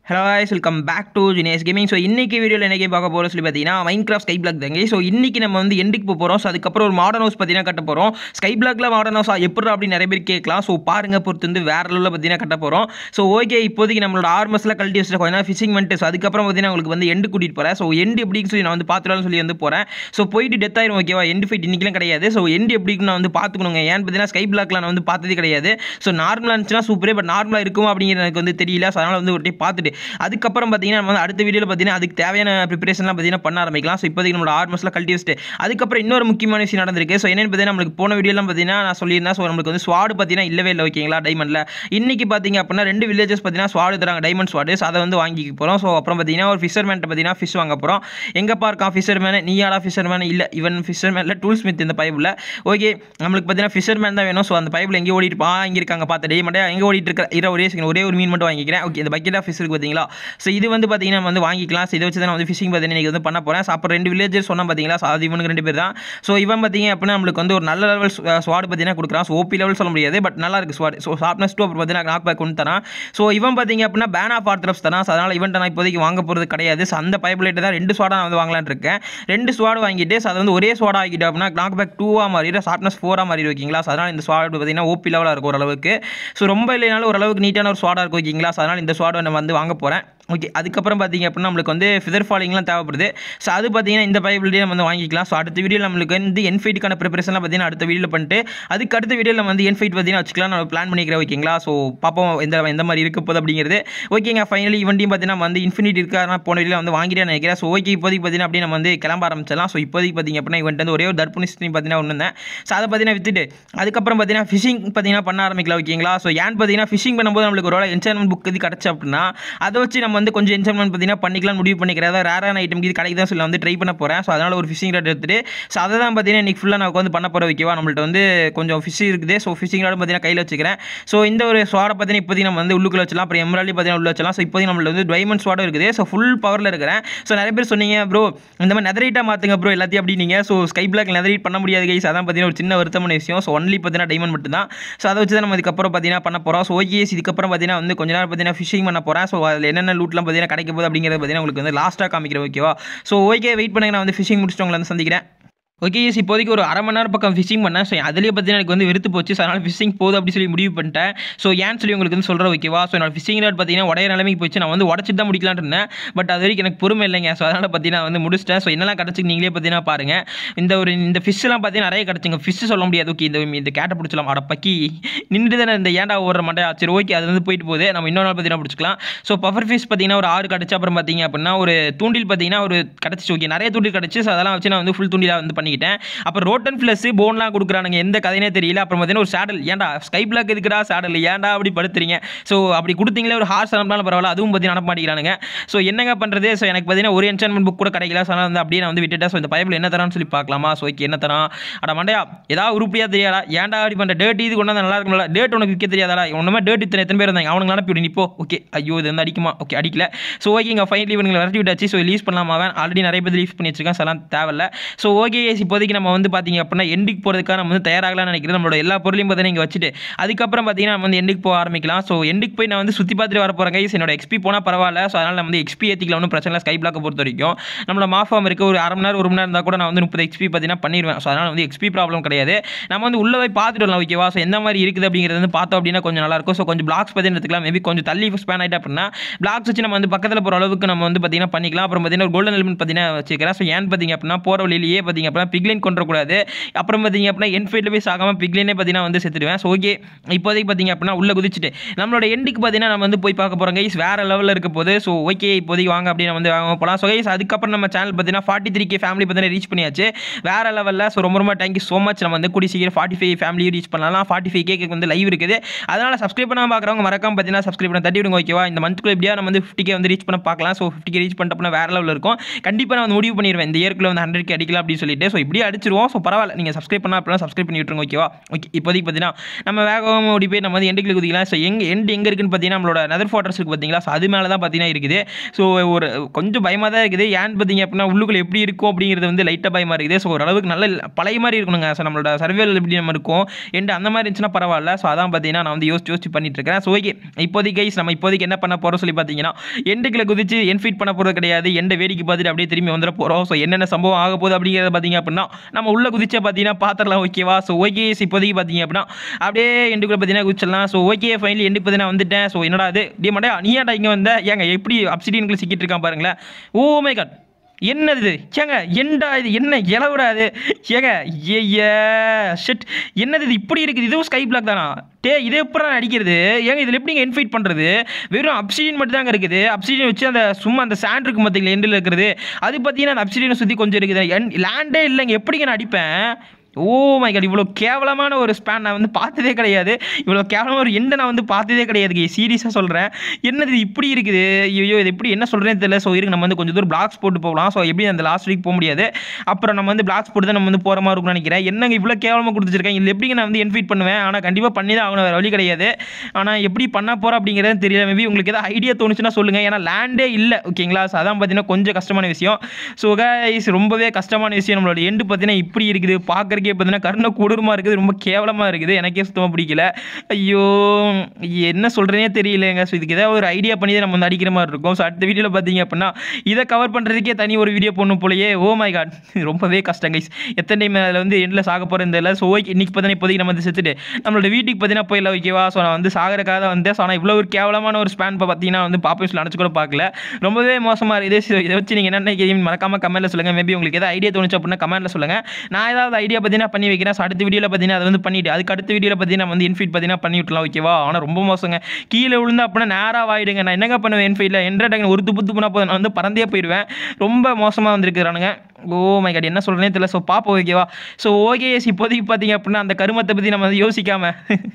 Hello guys welcome back to Jines gaming so இன்னைக்கு வீடியோவில் என்ன கேம் பார்க்க போகிறோம் சொல்லி பார்த்தீங்கன்னா மைன் கிராஃப்ட் ஸ்கை பிளாக் தாங்க ஸோ இன்னைக்கு நம்ம வந்து எண்டுக்கு போக போகிறோம் ஸோ அதுக்கப்புறம் ஒரு மாடர்ன் ஹவுஸ் பார்த்தீங்கன்னா கட்ட போகிறோம் ஸ்கை பிளாக்ல மாடர்ன் ஹவுஸ் எப்படி அப்படி நிறைய பேர் கேட்கலாம் ஸோ பாருங்க பொறுத்து வந்து வேற லெவலில் பார்த்தீங்கன்னா கட்ட போகிறோம் ஸோ ஓகே இப்போதைக்கு நம்மளோட ஆர்மஸில் கழட்டி வச்சுட்டு கொஞ்ச நேரம் ஃபிஷிங் பண்ணிட்டு ஸோ அதுக்கப்புறம் பார்த்தீங்கன்னா உங்களுக்கு வந்து எண்டு கூட்டிகிட்டு போகிறேன் ஸோ எண்டு எப்படின்னு சொல்லி நான் வந்து பார்த்துலாம்னு சொல்லி வந்து போகிறேன் ஸோ போயிட்டு டெத் ஆயிரும் ஓகேவா எண்டு ஃபைட் இன்னைக்கெல்லாம் கிடையாது ஸோ எண்டு எப்படின்னு நான் வந்து பார்த்துக்கணுங்க ஏன்னு பார்த்தீங்கன்னா ஸ்கை பிளாக்ல நான் வந்து பார்த்ததே கிடையாது ஸோ நார்மலாக இருந்துச்சுன்னா சூப்பரே பட் நார்மலாக இருக்குமா அப்படிங்கிறது எனக்கு வந்து தெரியல ஸோ அதனால் வந்து ஒரு டைம் பார்த்துட்டு அதுக்கப்புறம் பார்த்தீங்கன்னா நம்ம வந்து அடுத்த வீடியோவில் பார்த்தீங்கன்னா அதுக்கு தேவையான ப்ரிப்பரேஷன்லாம் பார்த்தீங்கன்னா பண்ண ஆரம்பிக்கலாம் ஸோ இப்போதைக்கு நம்மளோட ஆர்மஸ்லாம் கழட்டி வச்சுட்டு அதுக்கப்புறம் இன்னொரு முக்கியமான விஷயம் நடந்திருக்கு ஸோ என்னென்னு பார்த்தீங்கன்னா நம்மளுக்கு போன வீடியோலாம் பார்த்தீங்கன்னா நான் சொல்லியிருந்தேன் ஸோ நம்மளுக்கு வந்து ஸ்வாடு பார்த்தீங்கன்னா இல்லவே இல்லை ஓகேங்களா டைமண்டில் இன்னைக்கு பார்த்தீங்க அப்படின்னா ரெண்டு வில்லேஜஸ் பார்த்தீங்கன்னா ஸ்வாடு தராங்க டைமண்ட் ஸ்வாடு ஸோ அதை வந்து வாங்கிக்க போகிறோம் ஸோ அப்புறம் பார்த்தீங்கன்னா ஒரு ஃபிஷர்மேன்ட்ட பார்த்தீங்கன்னா ஃபிஷ் வாங்க போகிறோம் எங்கப்பா இருக்கான் ஃபிஷர்மேன் நீயாடா ஃபிஷர்மேன் இல்லை இவன் ஃபிஷர்மேனில் டூல் ஸ்மித் இந்த பைப்பில் ஓகே நம்மளுக்கு பார்த்தீங்கன்னா ஃபிஷர்மேன் தான் வேணும் ஸோ அந்த பைப்பில் எங்கே ஓடிட்டு பா இங்கே இருக்காங்க பார்த்து டே மட்டும் எங்கே ஓடிட்டு இருக்க இரு ஒரே second, ஒரே ஒரு மீன் மட்டும் வாங்கிக்கிறேன் ஓகே இந்த பக்கெட் ஆஃப் ஃபிஷ் இருக்கு பார்த்தீங்களா ஸோ இது வந்து பார்த்தீங்கன்னா நம்ம வந்து வாங்கிக்கலாம் ஸோ இதை வச்சு தான் நான் வந்து ஃபிஷிங் பார்த்தீங்கன்னா இன்றைக்கி வந்து பண்ண போகிறேன் ஸோ அப்புறம் ரெண்டு வில்லேஜர் சொன்னால் பார்த்தீங்களா ஸோ அது இவனுக்கு ரெண்டு பேர் தான் ஸோ இவன் பார்த்தீங்க அப்படின்னா நம்மளுக்கு வந்து ஒரு நல்ல லெவல் ஸ்வாட் பார்த்தீங்கன்னா கொடுக்குறான் ஸோ ஓபி லெவல் சொல்ல முடியாது பட் நல்லா இருக்கு ஸ்வாட் ஸோ ஷார்ப்னஸ் டூ அப்புறம் பார்த்தீங்கன்னா நாக் பேக் கொண்டு தரான் ஸோ இவன் பார்த்தீங்க அப்படின்னா பேன் ஆஃப் ஆர்த்ரப்ஸ் தரான் ஸோ அதனால் இவன்ட்ட நான் இப்போதைக்கு வாங்க போகிறது கிடையாது ஸோ அந்த பைப்லைட்டு தான் ரெண்டு ஸ்வாடாக நான் வந்து வாங்கலான்னு இருக்கேன் ரெண்டு ஸ்வாடு வாங்கிட்டு ஸோ அதை வந்து ஒரே ஸ்வாட் ஆகிட்டு அப்படின்னா நாக் பேக் டூவாக மாறிடும் ஷார்ப்னஸ் ஃபோராக மாறி ஓகேங்களா ஸோ அதனால் இந்த ஸ்வாட் பார்த்தீங்கன்னா ஓபி லெவலாக இருக்கும் ஓரளவுக்கு ஸோ ரொம்ப இல்லைனாலும் ஓரளவுக்கு நீட்டான ஒரு ஸ்வாடாக இருக்கும் ஓகேங்களா ஸோ அதனால் இந்த ஸ்வாடை நம்ம வந்து வாங்க போகிறேன் ஓகே அதுக்கப்புறம் பார்த்தீங்க அப்படின்னா நம்மளுக்கு வந்து ஃபிதர் ஃபாலிங்லாம் தேவைப்படுது ஸோ அது பார்த்தீங்கன்னா இந்த பைபிள்லேயே நம்ம வந்து வாங்கிக்கலாம் ஸோ அடுத்த வீடியோவில் நம்மளுக்கு வந்து என்ஃபைட்டுக்கான ப்ரிப்பரேஷன்லாம் பார்த்தீங்கன்னா அடுத்த வீடியோவில் பண்ணிட்டு அதுக்கு அடுத்த வீடியோவில் நம்ம வந்து என்ஃபைட் பார்த்தீங்கன்னா வச்சுக்கலாம் நான் பிளான் பண்ணிக்கிறேன் ஓகேங்களா ஸோ பார்ப்போம் எந்த எந்த மாதிரி இருக்க போகுது அப்படிங்கிறது ஓகேங்க ஃபைனலி இவன்ட்டையும் பார்த்தீங்கன்னா நம்ம வந்து இன்ஃபினிட் இருக்கா நான் போன வீடியோவில் வந்து வாங்கிட்டே நினைக்கிறேன் ஸோ ஓகே இப்போதைக்கு பார்த்தீங்கன்னா அப்படியே நம்ம வந்து கிளம்ப ஆரம்பிச்சிடலாம் ஸோ இப்போதைக்கு பார்த்தீங்க அப்படின்னா இவன்ட்டு வந்து ஒரே ஒரு தர்புனி ஸ்ட்ரீம் பார்த்தீங்கன்னா ஒன்று இருந்தேன் ஸோ அதை பார்த்தீங்கன்னா வித்துட்டு அதுக்கப்புறம் பார்த்தீங்கன்னா ஃபிஷிங் பார்த்தீங்கன்னா பண்ண ஆரம்பிக்கலாம் ஓகேங்களா ஸோ ஏன் பார்த்தீங்கன்னா ஃபிஷிங் பண்ணும்போது நம்மளுக்கு ஒரு என்சர்மெண்ட் புக் இது கிடச்சி அப்படின்னா அதை வச்சு நம்ம வந்து கொஞ்சம் என்சர்மெண்ட் பார்த்தீங்கன்னா பண்ணிக்கலாம் முடிவு பண்ணிக்கிறேன் அதாவது ரேரான ஐட்டம் இது கிடைக்குதான் சொல்லி வந்து ட்ரை பண்ண போகிறேன் ஸோ அதனால் ஒரு ஃபிஷிங் ராட் எடுத்துட்டு ஸோ அதை தான் பார்த்தீங்கன்னா இன்றைக்கி ஃபுல்லாக நான் வந்து பண்ண போகிற வைக்கவா நம்மள்ட்ட வந்து கொஞ்சம் ஃபிஷ் இருக்குது ஸோ ஃபிஷிங் ராட் பார்த்தீங்கன்னா கையில் வச்சுக்கிறேன் ஸோ இந்த ஒரு ஸ்வாடை பார்த்தீங்கன்னா இப்போதைக்கு நம்ம வந்து உள்ளுக்குள்ள வச்சலாம் அப்புறம் எம்ராலி பார்த்தீங்கன்னா உள்ள வச்சலாம் ஸோ இப்போதைக்கு நம்மள்ட்ட வந்து டைமண்ட் ஸ்வாடும் இருக்குது ஸோ ஃபுல் பவரில் இருக்கிறேன் ஸோ நிறைய பேர் சொன்னீங்க ப்ரோ இந்த மாதிரி நெதரைட்டாக மாற்றுங்க ப்ரோ எல்லாத்தையும் அப்படி நீங்கள் ஸோ ஸ்கை பிளாக் நெதரைட் பண்ண முடியாது கைஸ் அதான் பார்த்தீங்கன்னா ஒரு சின்ன வருத்தமான விஷயம் ஸோ ஒன்லி பார்த்தீங்கன்னா டைமண்ட் மட்டும் தான் ஸோ அதை வச்சு தான் நம்ம இதுக்கப்புறம் பார்த்தீங்கன்னா பண்ண போகிறோம் ஸோ ஓகேஸ் இதுக்கப்புறம் பார்த்தீங்கன்னா வந்து கொஞ்ச நேரம் பார்த்தீங்கன்னா ஃபிஷிங் பண்ண போகிறேன் ஸோ அதில் என்னென்ன லூட்லாம் பார்த்தீங்கன்னா கிடைக்க போகுது அப்படிங்கிறது பார்த்தீங்கன்னா உங்களுக்கு வந்து லாஸ்ட்டாக காமிக்கிறேன் ஓகேவா ஸோ ஓகே வெயிட் பண்ணுங்க நான் வந்து ஃபிஷிங் முடிச்சுட்டு உங்களை வந்து சந்திக்கிறேன் ஓகே எஸ் இப்போதைக்கு ஒரு அரை மணி நேரம் பக்கம் ஃபிஷிங் பண்ணேன் ஸோ அதுலேயே பார்த்தீங்கன்னா எனக்கு வந்து வெறுத்து போச்சு ஸோ அதனால் ஃபிஷிங் போதும் அப்படி சொல்லி முடிவு பண்ணிட்டேன் ஸோ ஏன்னு சொல்லி உங்களுக்கு வந்து சொல்கிறேன் ஓகேவா ஸோ என்னோட ஃபிஷிங் ராட் பார்த்தீங்கன்னா உடைய நிலைமைக்கு போச்சு நான் வந்து உடச்சிட்டு தான் முடிக்கலான்னு இருந்தேன் பட் அது வரைக்கும் எனக்கு பொறுமை இல்லைங்க ஸோ அதனால் பார்த்தீங்கன்னா வந்து முடிச்சிட்டேன் ஸோ என்னெல்லாம் கிடச்சி நீங்களே பார்த்தீங்கன்னா பாருங்கள் இந்த ஒரு இந்த ஃபிஷ்ஷெல்லாம் பார்த்தீங்கன்னா நிறைய கிடச்சிங்க ஃபிஷ் சொல்ல முடியாது ஓகே இந்த இந்த கேட்டை பிடிச்சலாம் அட பக்கி நின்று தானே இந்த ஏண்டா ஓடுற மாட்டேன் சரி ஓகே அது வந்து போயிட்டு போகுது நம்ம இன்னொரு நாள் பார்த்தீங்கன்னா பிடிச்சிக்கலாம் ஸோ பஃபர் ஃபிஷ் பார்த்தீங்கன்னா ஒரு ஆறு கிடச்சி அப்புறம் பார்த்தீங்க அப்படின்னா ஒரு தூண்டில் பார்த்தீங்கன்னா ஒரு கிடச்சிச்சு ஓகே நிறைய தூண்டில் கிடச்சி ஸோ அதெல்லாம் வச்சு நான் வந்து ஃபுல் தூண்டிலாக வந்து பண்ணிக்கிட்டேன் அப்புறம் ரோட்டன் ஃப்ளஸ் போன்லாம் கொடுக்குறானுங்க எந்த கதைனே தெரியல அப்புறம் பார்த்தீங்கன்னா ஒரு சேடல் ஏன்டா ஸ்கை பிளாக் இருக்குடா சேடல் ஏன்டா அப்படி படுத்துறீங்க ஸோ அப்படி கொடுத்தீங்களே ஒரு ஹார்ஸ் அனுப்பினாலும் பரவாயில்ல அதுவும் பார்த்தீங்கன்னா அனுப்ப மாட்டேங்கிறானுங்க ஸோ என்னங்க பண்ணுறது ஸோ எனக்கு பார்த்தீங்கன்னா ஒரு என்சான்மெண்ட் புக் கூட கிடைக்கல ஸோ அதனால் வந்து அப்படியே நான் வந்து விட்டுட்டேன் ஸோ இந்த பைபிள் என்ன தரான்னு சொல்லி பார்க்கலாமா ஸோ ஓகே என்ன தரான் அட மண்டையா ஏதாவது உருப்படியாக தெரியாதா ஏன்டா அப்படி பண்ணுற டேட் இது கொண்டு வந்து நல்லா இருக்கும்ல டேட் உனக்கு விற்க தெரியாதா ஒன்றுமே டேட் இத்தனை எத்தனை பேர் இருந்தாங்க அவனுக்கு அனுப்பி விடு நீ போ ஓகே ஐயோ இது வந்து அடிக்குமா ஓகே அடிக்கல ஸோ ஓகே இங்கே ஃபைனலி இவங்களை விரட்டி விட்டாச்சு ஸோ ரிலீஸ் பண்ணலாமா அவன் ஆல்ரெடி நிறைய பேர் ரிலீஸ் பண்ணி வச்சிருக்கான் அதெல்லாம் தேவையில்ல ஸோ ஓகே இப்போதைக்கு நம்ம வந்து பார்த்தீங்க அப்படின்னா எண்டுக்கு போகிறதுக்காக நம்ம வந்து தயாராகலாம்னு நினைக்கிறேன் நம்மளோட எல்லா பொருளையும் பார்த்தீங்கன்னா இங்கே வச்சுட்டு அதுக்கப்புறம் பார்த்தீங்கன்னா நம்ம வந்து எண்டுக்கு போக ஆரம்பிக்கலாம் ஸோ எண்டுக்கு போய் நான் வந்து சுற்றி பார்த்துட்டு வர போகிறேன் கைஸ் என்னோட எக்ஸ்பி போனால் பரவாயில்ல ஸோ அதனால் நம்ம வந்து எக்ஸ்பி ஏற்றிக்கலாம் ஒன்றும் பிரச்சனை இல்லை ஸ்கை பிளாக்கை பொறுத்த வரைக்கும் நம்மளோட மாஃபார்ம் இருக்க ஒரு அரை மணி நேரம் ஒரு மணி நேரம் இருந்தால் கூட நான் வந்து முப்பது எக்ஸ்பி பார்த்தீங்கன்னா பண்ணிடுவேன் ஸோ அதனால் வந்து எக்ஸ்பி ப்ராப்ளம் கிடையாது நம்ம வந்து உள்ளே போய் பார்த்துட்டு வரலாம் ஓகேவா ஸோ எந்த மாதிரி இருக்குது அப்படிங்கிறது வந்து பார்த்தோம் அப்படின்னா கொஞ்சம் நல்லாயிருக்கும் ஸோ கொஞ்சம் பிளாக்ஸ் பார்த்தீங்கன்னா எடுத்துக்கலாம் மேபி கொஞ்சம் தள்ளி ஸ்பேன் ஆகிட்டு அப்படின்னா பிளாக்ஸ் வச்சு நம்ம வந்து பக்கத்தில் போகிற அளவுக்கு நம்ம வந்து பார்த்தீங்கன்னா பண்ணிக்கலாம் அப்புறம் பார்த்தீங்கன்னா ஒரு கோல்டன் எலிமெண்ட் பார்த்தீங்கன்னா வச்சுக்கிறேன் ஸோ ஏன் பார்த்தீங்க அப்படின்னா போகிற வழியிலேயே பார்த்தீங்க அப்படின்னா பிக்லைன் கொண்டுறக்கூடாது அப்புறம் பார்த்தீங்க அப்படின்னா என்ஃபீல்டில் போய் சாகாமல் பிக்லைனே பார்த்தீங்கன்னா வந்து செத்துடுவேன் ஸோ ஓகே இப்போதைக்கு பார்த்தீங்க அப்படின்னா உள்ளே குதிச்சுட்டு நம்மளோட எண்டுக்கு பார்த்தீங்கன்னா நம்ம வந்து போய் பார்க்க போகிறோம் கைஸ் வேறு லெவலில் இருக்க போது ஸோ ஓகே இப்போதைக்கு வாங்க அப்படின்னு வந்து வாங்க போகலாம் ஸோ கைஸ் அதுக்கப்புறம் நம்ம சேனல் பார்த்தீங்கன்னா ஃபார்ட்டி த்ரீ கே ஃபேமிலி பார்த்தீங்கன்னா ரீச் பண்ணியாச்சு வேறு லெவலில் ஸோ ரொம்ப ரொம்ப தேங்க்யூ ஸோ மச் நம்ம வந்து கூடி சீக்கிரம் ஃபார்ட்டி ஃபைவ் ஃபேமிலியும் ரீச் பண்ணலாம் ஃபார்ட்டி ஃபைவ் கேக்கு வந்து லைவ் இருக்குது அதனால் சப்ஸ்கிரைப் பண்ணாமல் பார்க்குறவங்க மறக்காம பார்த்தீங்கன்னா சப்ஸ்கிரைப் பண்ண தட்டி விடுங்க ஓகேவா இந்த மந்த்துக்குள்ள எப்படியா நம்ம வந்து ஃபிஃப்டி கே வந்து ரீச் பண்ண பார்க்கலாம் ஸோ ஃபிஃப்டி கே ரீச் பண்ணிட்டோம்னா வேறு லெவலில் இருக்கும் கண்டிப்பாக நான் வந்து முடிவு பண்ணிடுவேன் இந்த இயர்க்குள்ள வந்து ஹண்ட்ரட் கே அடிக்கலாம் அப்படின்னு சொல்லிட்டு ஸோ இப்படியே அடிச்சிருவோம் ஸோ பரவாயில்ல நீங்கள் சப்ஸ்கிரைப் பண்ணால் அப்படின்னா சப்ஸ்கிரைப் பண்ணி விட்டுருங்க ஓகேவா ஓகே இப்போதைக்கு பார்த்தீங்கன்னா நம்ம வேகமாக ஓடி போய் நம்ம வந்து எண்டுக்குள்ள குதிக்கலாம் ஸோ எங்க எண்டு எங்கே இருக்குன்னு பார்த்தீங்கன்னா நம்மளோட நெதர் ஃபாட்டர்ஸ் இருக்குது பார்த்தீங்களா ஸோ அது மேலே தான் பார்த்தீங்கன்னா இருக்குது ஸோ ஒரு கொஞ்சம் பயமாக தான் இருக்குது ஏன்னு பார்த்தீங்க அப்படின்னா உள்ளுக்குள்ள எப்படி இருக்கும் அப்படிங்கிறது வந்து லைட்டாக பயமாக இருக்குது ஸோ ஓரளவுக்கு நல்ல பழைய மாதிரி இருக்கணுங்க ஸோ நம்மளோட சர்வேல் எப்படி நம்ம இருக்கும் எண்டு அந்த மாதிரி இருந்துச்சுன்னா பரவாயில்ல ஸோ அதான் பார்த்தீங்கன்னா நான் வந்து யோசிச்சு யோசிச்சு பண்ணிட்டு இருக்கேன் ஸோ ஓகே இப்போதைக்கு கைஸ் நம்ம இப்போதைக்கு என்ன பண்ண போகிறோம் சொல்லி பார்த்தீங்கன்னா எண்டுக்குள்ள குதிச்சு என்ஃபீட் பண்ண போகிறது கிடையாது எண்டை வேடிக்கை பார்த்துட்டு அப்படியே திரும்பி வந்துட போகிறோம் ஸோ என்னென்ன சம்பவம் ஆக போகுது அப்படிங்கிறத பார்த்தீங்க அப்படின்னா நம்ம உள்ள குதிச்சா பார்த்தீங்கன்னா பார்த்துடலாம் ஓகேவா ஸோ ஓகே இப்போதைக்கு பார்த்தீங்க அப்படின்னா அப்படியே எண்டுக்குள்ள பார்த்தீங்கன்னா குதிச்சிடலாம் ஸோ ஓகே ஃபைனலி எண்டுக்கு பார்த்தீங்கன்னா வந்துட்டேன் ஸோ என்னடா அது டே மண்டே நீ ஏன்டா இங்கே வந்த ஏங்க எப்படி அப்சிடியனுக்குள்ள சிக்கிட்டு இருக்கான் பாருங்களேன் ஓ மை காட் என்னது இது ஏங்க என்னடா இது என்ன இளவுடா இது ஏங்க ஏ ஷிட் என்னது இது இப்படி இருக்குது இதுவும் ஸ்கை பிளாக் தானா டே இதே எப்படி அடிக்கிறது ஏங்க இதில் எப்படிங்க என்ஃபைட் பண்ணுறது வெறும் அப்சிடியன் மட்டும் தாங்க இருக்குது அப்சிடியன் வச்சு அந்த சும்மா அந்த சாண்ட் இருக்கு பார்த்தீங்களா எண்டில் இருக்கிறது அது பார்த்தீங்கன்னா அந்த அப்சிடியனை சுற்றி கொஞ்சம் இருக்குது லேண்டே இல்லைங்க எப்படிங்க நான் அடிப்பேன் ஓ மை காட் இவ்வளோ கேவலமான ஒரு ஸ்பேன் நான் வந்து பார்த்ததே கிடையாது இவ்வளோ கேவலமான ஒரு எண்டை நான் வந்து பார்த்ததே கிடையாது சீரியஸாக சொல்கிறேன் என்னது இது இப்படி இருக்குது ஐயோ இது எப்படி என்ன சொல்கிறேன்னு தெரியல ஸோ இருக்கு நம்ம வந்து கொஞ்சம் தூரம் பிளாக்ஸ் போட்டு போகலாம் ஸோ எப்படி அந்த லாஸ்ட் வீக் போக முடியாது அப்புறம் நம்ம வந்து பிளாக்ஸ் போட்டு தான் நம்ம வந்து போகிற மாதிரி இருக்கும்னு நினைக்கிறேன் என்னங்க இவ்வளோ கேவலமாக கொடுத்துருக்கேன் இதில் எப்படிங்க நான் வந்து என்ஃபீட் பண்ணுவேன் ஆனால் கண்டிப்பாக பண்ணி தான் ஆகணும் வேறு வழி கிடையாது ஆனால் எப்படி பண்ண போகிறோம் அப்படிங்கிறது தெரியல மேபி உங்களுக்கு ஏதாவது ஐடியா தோணுச்சுன்னா சொல்லுங்கள் ஏன்னா லேண்டே இல்லை ஓகேங்களா ஸோ அதான் பார்த்தீங்கன்னா கொஞ்சம் கஷ்டமான விஷயம் ஸோ கைஸ் ரொம்பவே கஷ்டமான விஷயம் நம்மளோட எண்டு பார்த்தீங்கன்னா இப்படி இருக்குது பார்க்குறக்கே பார்த்தீங்கன்னா கருணை கொடூரமாக இருக்குது ரொம்ப கேவலமாக இருக்குது எனக்கே சுத்தமாக பிடிக்கல ஐயோ என்ன சொல்கிறேனே தெரியலங்க ஸோ இதுக்கு ஏதாவது ஒரு ஐடியா பண்ணி தான் நம்ம வந்து அடிக்கிற மாதிரி இருக்கும் ஸோ அடுத்த வீடியோவில் பார்த்தீங்க அப்படின்னா இதை கவர் பண்ணுறதுக்கே தனி ஒரு வீடியோ போடணும் போலயே ஓ மை காட் ரொம்பவே கஷ்டம் கைஸ் எத்தனை டைம் அதில் வந்து எண்டில் சாக போகிறேன் தெரியல ஸோ ஓகே இன்றைக்கி பார்த்தீங்கன்னா இப்போதைக்கு நம்ம வந்து செத்துட்டு நம்மளோட வீட்டுக்கு பார்த்தீங்கன்னா போயிடல ஓகேவா ஸோ நான் வந்து சாகரக்காக தான் வந்தேன் ஸோ ஆனால் இவ்வளோ ஒரு கேவலமான ஒரு ஸ்பேன் இப்போ பார்த்தீங்கன்னா வந்து பாப்பேஸில் அடைச்சு கூட பார்க்கல ரொம்பவே மோசமாக இருக்குது ஸோ இதை வச்சு நீங்கள் என்ன கேம் மறக்காமல் கமெண்ட்டில் சொல்லுங்கள் மேபி உங்களுக்கு ஏதாவது ஐடியா தோணுச்சு அப்படின்னா கமெண்ட்டில் சொல்லுங்கள் நான் ஏதாவது ஐடியா பார்த்தீங்கன்னா பண்ணி வைக்கிறேன் ஸோ அடுத்த வீடியோவில் பார்த்தீங்கன்னா அதை வந்து பண்ணிவிட்டு அதுக்கு அடுத்த வீடியோவில் பார்த்தீங்கன்னா வந்து இன்ஃபீட் பார்த்தீங்கன்னா பண்ணி விட்டலாம் ஓகேவா ஆனால் ரொம்ப மோசங்க கீழே விழுந்து அப்படின்னா நேராக வாயிடுங்க நான் என்னங்க பண்ணுவேன் இன்ஃபீட்டில் என்ற டக்கு ஒரு துப்பு துப்புனா போதும் நான் வந்து பறந்தே போயிடுவேன் ரொம்ப மோசமாக வந்திருக்கிறானுங்க ஓ மை காட் என்ன சொல்கிறேனே தெரியல ஸோ பாப்போம் ஓகேவா ஸோ ஓகே இப்போதைக்கு பார்த்தீங்க அப்படின்னா அந்த கருமத்தை பற்றி நம்ம வந்து யோசிக்காம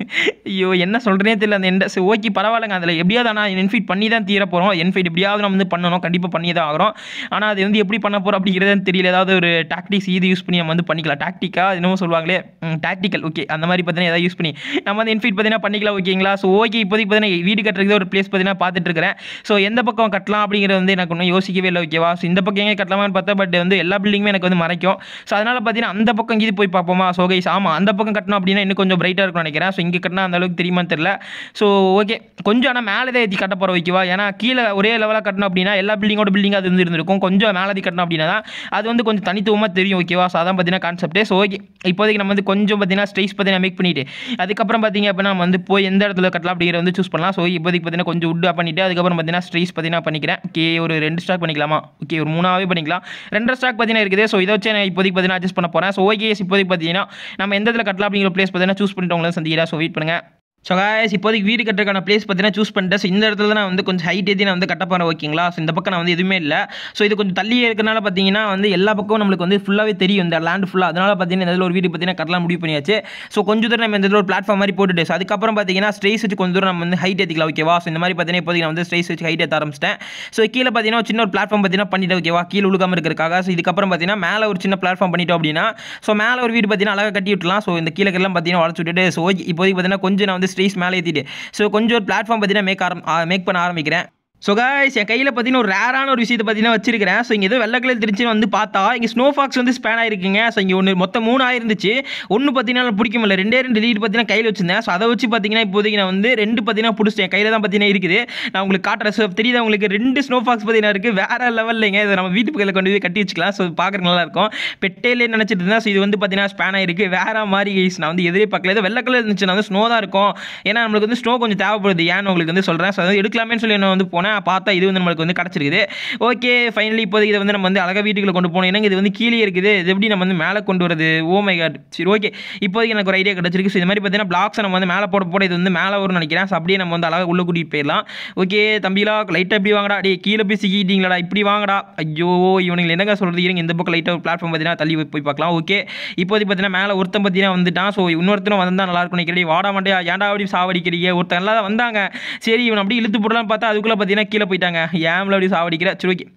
ஐயோ என்ன சொல்கிறேனே தெரியல அந்த எந்த ஸோ ஓகே பரவாயில்லைங்க அதில் எப்படியாவது ஆனால் என்ஃபீட் பண்ணி தான் தீர போகிறோம் என்ஃபீட் எப்படியாவது நம்ம வந்து பண்ணணும் கண்டிப்பாக பண்ணி தான் ஆகிறோம் ஆனால் அது வந்து எப்படி பண்ண போகிறோம் அப்படிங்கிறது தெரியல ஏதாவது ஒரு டாக்டிக்ஸ் இது யூஸ் பண்ணி நம்ம வந்து பண்ணிக்கலாம் டாக்டிக்காக என்னமோ சொல்லுவாங்களே டாக்டிக்கல் ஓகே அந்த மாதிரி பார்த்தீங்கன்னா ஏதாவது யூஸ் பண்ணி நம்ம வந்து என்ஃபீட் பார்த்தீங்கன்னா பண்ணிக்கலாம் ஓகேங்களா ஸோ ஓகே இப்போதைக்கு பார்த்தீங்கன்னா வீடு கட்டுறதுக்கு ஒரு பிளேஸ் பார்த்தீங்கன்னா பார்த்துட்டு இருக்கிறேன் ஸோ எந்த பக்கம் கட்டலாம் அப்படிங்கிறது வந்து எனக்கு ஒன்றும் யோசிக்கவே இல்லை ஓகேவா ஸோ இந்த பக்கம் எங்கே கட்டலாமான்னு பார்த்தா பட் வந்து எல்லா பில்டிங்குமே எனக்கு வந்து மறைக்கும் ஸோ அதனால் பார்த்தீங்கன்னா அந்த பக்கம் இது போய் பார்ப்போமா ஸோ கைஸ் ஆமாம் அந்த பக்கம் கட்டணும் அப்படின்னா இன்னும் கொஞ்சம் பிரைட்டாக இருக்கும்னு நினைக்கிறேன் ஸோ இங்கே கட்டினா அந்த அளவுக்கு தெரியுமான்னு தெரியல ஸோ ஓகே கொஞ்சம் ஆனால் மேலே தான் ஏற்றி கட்ட போகிற ஓகேவா ஏன்னா கீழே ஒரே லெவலாக கட்டணும் அப்படின்னா எல்லா பில்டிங்கோட பில்டிங் அது வந்து இருந்திருக்கும் கொஞ்சம் மேலே ஏற்றி கட்டணும் அப்படின்னா தான் அது வந்து கொஞ்சம் தனித்துவமாக தெரியும் ஓகேவா ஸோ அதான் பார்த்தீங்கன்னா கான்செப்ட் ஸோ ஓகே இப்போதைக்கு நம்ம வந்து கொஞ்சம் பார்த்தீங்கன்னா ஸ்ட்ரைஸ் பார்த்தீங்கன்னா மேக் பண்ணிட்டு அதுக்கப்புறம் பார்த்தீங்க அப்படின்னா நம்ம வந்து போய் எந்த இடத்துல கட்டலாம் அப்படிங்கிறத வந்து சூஸ் பண்ணலாம் ஸோ இப்போதைக்கு பார்த்தீங்கன்னா கொஞ்சம் உட்டாக பண்ணிட்டு அதுக்கப்புறம் பார்த்தீங்கன்னா ஸ்ட்ரைஸ் பார்த்தீங்கன்னா பண்ணிக்கிறேன் ஓகே ஒரு ரெண்டு ஸ்டாக் பண்ணிக்கலாமா ஓகே ஒரு மூணாவே பண்ணிக்கலாம் ரெண்டு ஸ்டாக் பார்த்தீங்கன்னா இருக்குது ஸோ இதை வச்சு நான் இப்போதைக்கு பார்த்தீங்கன்னா அட்ஜஸ்ட் பண்ண போகிறேன் ஸோ ஓகே இப்போதைக்கு பார்த்தீங்கன்னா நம்ம எந்த இடத்துல கட்டலாம் அப்படிங்கிற பிளேஸ் பார்த்தீங்கன்னா சூஸ் பண்ணிட்டு உங்களை சந்திக்கிறேன் ஸோ வெயிட் பண்ணுங்கள் ஸோ guys இப்போதைக்கு வீடு கட்டுறதுக்கான பிளேஸ் பார்த்தீங்கன்னா சூஸ் பண்ணிட்டேன் ஸோ இந்த இடத்துல தான் நான் வந்து கொஞ்சம் ஹைட் ஏற்றி நான் வந்து கட்ட போகிறேன் ஓகேங்களா ஸோ இந்த பக்கம் நான் வந்து எதுவுமே இல்லை ஸோ இது கொஞ்சம் தள்ளியே இருக்கனால பார்த்தீங்கன்னா வந்து எல்லா பக்கமும் நம்மளுக்கு வந்து ஃபுல்லாகவே தெரியும் இந்த லேண்ட் ஃபுல்லாக அதனால பார்த்தீங்கன்னா இந்த இடத்துல ஒரு வீடு பார்த்தீங்கன்னா கட்டலாம் முடிவு பண்ணியாச்சு ஸோ கொஞ்சம் தூரம் நம்ம இந்த இடத்துல ஒரு பிளாட்ஃபார்ம் மாதிரி போட்டுட்டு ஸோ அதுக்கப்புறம் பார்த்தீங்கன்னா ஸ்ட்ரைஸ் வச்சு கொஞ்சம் தூரம் நம்ம வந்து ஹைட் ஏற்றிக்கலாம் ஓகேவா ஸோ இந்த மாதிரி பார்த்தீங்கன்னா இப்போதைக்கு நான் வந்து ஸ்ட்ரைஸ் வச்சு ஹைட் ஏற்ற ஆரம்பிச்சிட்டேன் ஸோ கீழே பார்த்தீங்கன்னா ஒரு சின்ன ஒரு பிளாட்ஃபார்ம் பார்த்தீங்கன்னா பண்ணிட்டு ஓகேவா கீழே உழுகாம இருக்கிறதுக்காக ஸோ இதுக்கப்புறம் பார்த்தீங்கன்னா மேலே ஒரு சின்ன பிளாட்ஃபார்ம் பண்ணிட்டோம் அப்படின்னா ஸோ மேலே ஒரு வீடு பார்த்தீங்கன்னா அழகாக கட்டி விட்டுலாம் ஸோ இந்த கீழே எல்லாம் பார்த்தீங்கன்னா வளச்சு விட்டுட்டு ஸோ இப்போதைக்கு பார்த்தீங்கன்னா கொஞ்சம் நான் வந்து ஸ்ட்ரைஸ் மேலே ஏற்றிட்டு ஸோ கொஞ்சம் ஒரு பிளாட்ஃபார்ம் பார்த்தீங்கன்னா மேக் ஆரம் மேக் பண்ண ஆரம்பிக்கிறேன் ஸோ guys என் கையில் பார்த்தீங்கன்னா ஒரு ரேரான ஒரு விஷயத்தை பார்த்தீங்கன்னா வச்சிருக்கிறேன் ஸோ இங்கே ஏதோ வெள்ளை கலர் திருச்சி வந்து பார்த்தா இங்கே ஸ்னோ ஃபாக்ஸ் வந்து ஸ்பேன் ஆயிருக்குங்க ஸோ இங்கே ஒன்று மொத்தம் மூணு ஆயிருந்துச்சு ஒன்று பார்த்தீங்கன்னா பிடிக்க முடியல ரெண்டே ரெண்டு லீட் பார்த்தீங்கன்னா கையில் வச்சிருந்தேன் ஸோ அதை வச்சு பார்த்தீங்கன்னா இப்போதைக்கு நான் வந்து ரெண்டு பார்த்தீங்கன்னா பிடிச்சிட்டேன் கையில் தான் பார்த்தீங்கன்னா இருக்குது நான் உங்களுக்கு காட்டுறேன் ஸோ தெரியுது உங்களுக்கு ரெண்டு ஸ்னோ ஃபாக்ஸ் பார்த்தீங்கன்னா இருக்குது வேற லெவல்லங்க இதை நம்ம வீட்டு பக்கத்தில் கொண்டு போய் கட்டி வச்சுக்கலாம் ஸோ பார்க்குறதுக்கு நல்லா இருக்கும் பெட்டேலே நினச்சிட்டு இருந்தேன் ஸோ இது வந்து பார்த்தீங்கன்னா ஸ்பேன் ஆயிருக்கு வேற மாதிரி guys. நான் வந்து எதிரே பார்க்கல ஏதோ வெள்ளை கலர் இருந்துச்சு நான் வந்து ஸ்னோ தான் இருக்கும் ஏன்னா நம்மளுக்கு வந்து ஸ்னோ கொஞ்சம் தேவைப்படுது ஏன்னு உங்களுக்கு வந்து சொல்கிறேன் ஸோ அதை எடுக்கலாமேன்னு சொல்லி நான் வந்து போனேன் பார்த்தா இது வந்து நம்மளுக்கு வந்து கிடச்சிருக்குது ஓகே ஃபைனலி இப்போதைக்கு இதை வந்து நம்ம வந்து அழகாக வீட்டுக்குள்ள கொண்டு போனோம் ஏன்னா இது வந்து கீழே இருக்குது இது எப்படி நம்ம வந்து மேலே கொண்டு வரது ஓ மை காட் சரி ஓகே இப்போதைக்கு எனக்கு ஒரு ஐடியா கிடச்சிருக்கு ஸோ இது மாதிரி பார்த்தீங்கன்னா பிளாக்ஸை நம்ம வந்து மேலே போட போட இது வந்து மேலே வரும்னு நினைக்கிறேன் ஸோ அப்படியே நம்ம வந்து அழகாக உள்ளே கூட்டிகிட்டு போயிடலாம் ஓகே தம்பிலா லைட்டாக இப்படி வாங்கடா டே கீழே போய் சிக்கிட்டீங்களாடா இப்படி வாங்கடா ஐயோ இவனுங்க என்னங்க சொல்கிறது இருங்க இந்த பக்கம் லைட்டாக ஒரு பிளாட்ஃபார்ம் பார்த்தீங்கன்னா தள்ளி போய் பார்க்கலாம் ஓகே இப்போதைக்கு பார்த்தீங்கன்னா மேலே ஒருத்தன் பார்த்தீங்கன்னா வந்துட்டான் ஸோ இன்னொருத்தரும் வந்தால் நல்லா இருக்கும் நினைக்கிறேன் வாடா மாட்டே ஏன்டா அப்படி சாவடிக்கிறீங்க ஒருத்தன் நல்லா தான் வந்தாங்க சரி இவன் அப்படியே இழுத்து போடலாம்னு பார்த்தா அதுக்குள்ளே பார்த்தீங்கன்னா கீழே போயிட்டாங்க ஏம்ல அப்படி சாவடிக்கிற சரி ஓகே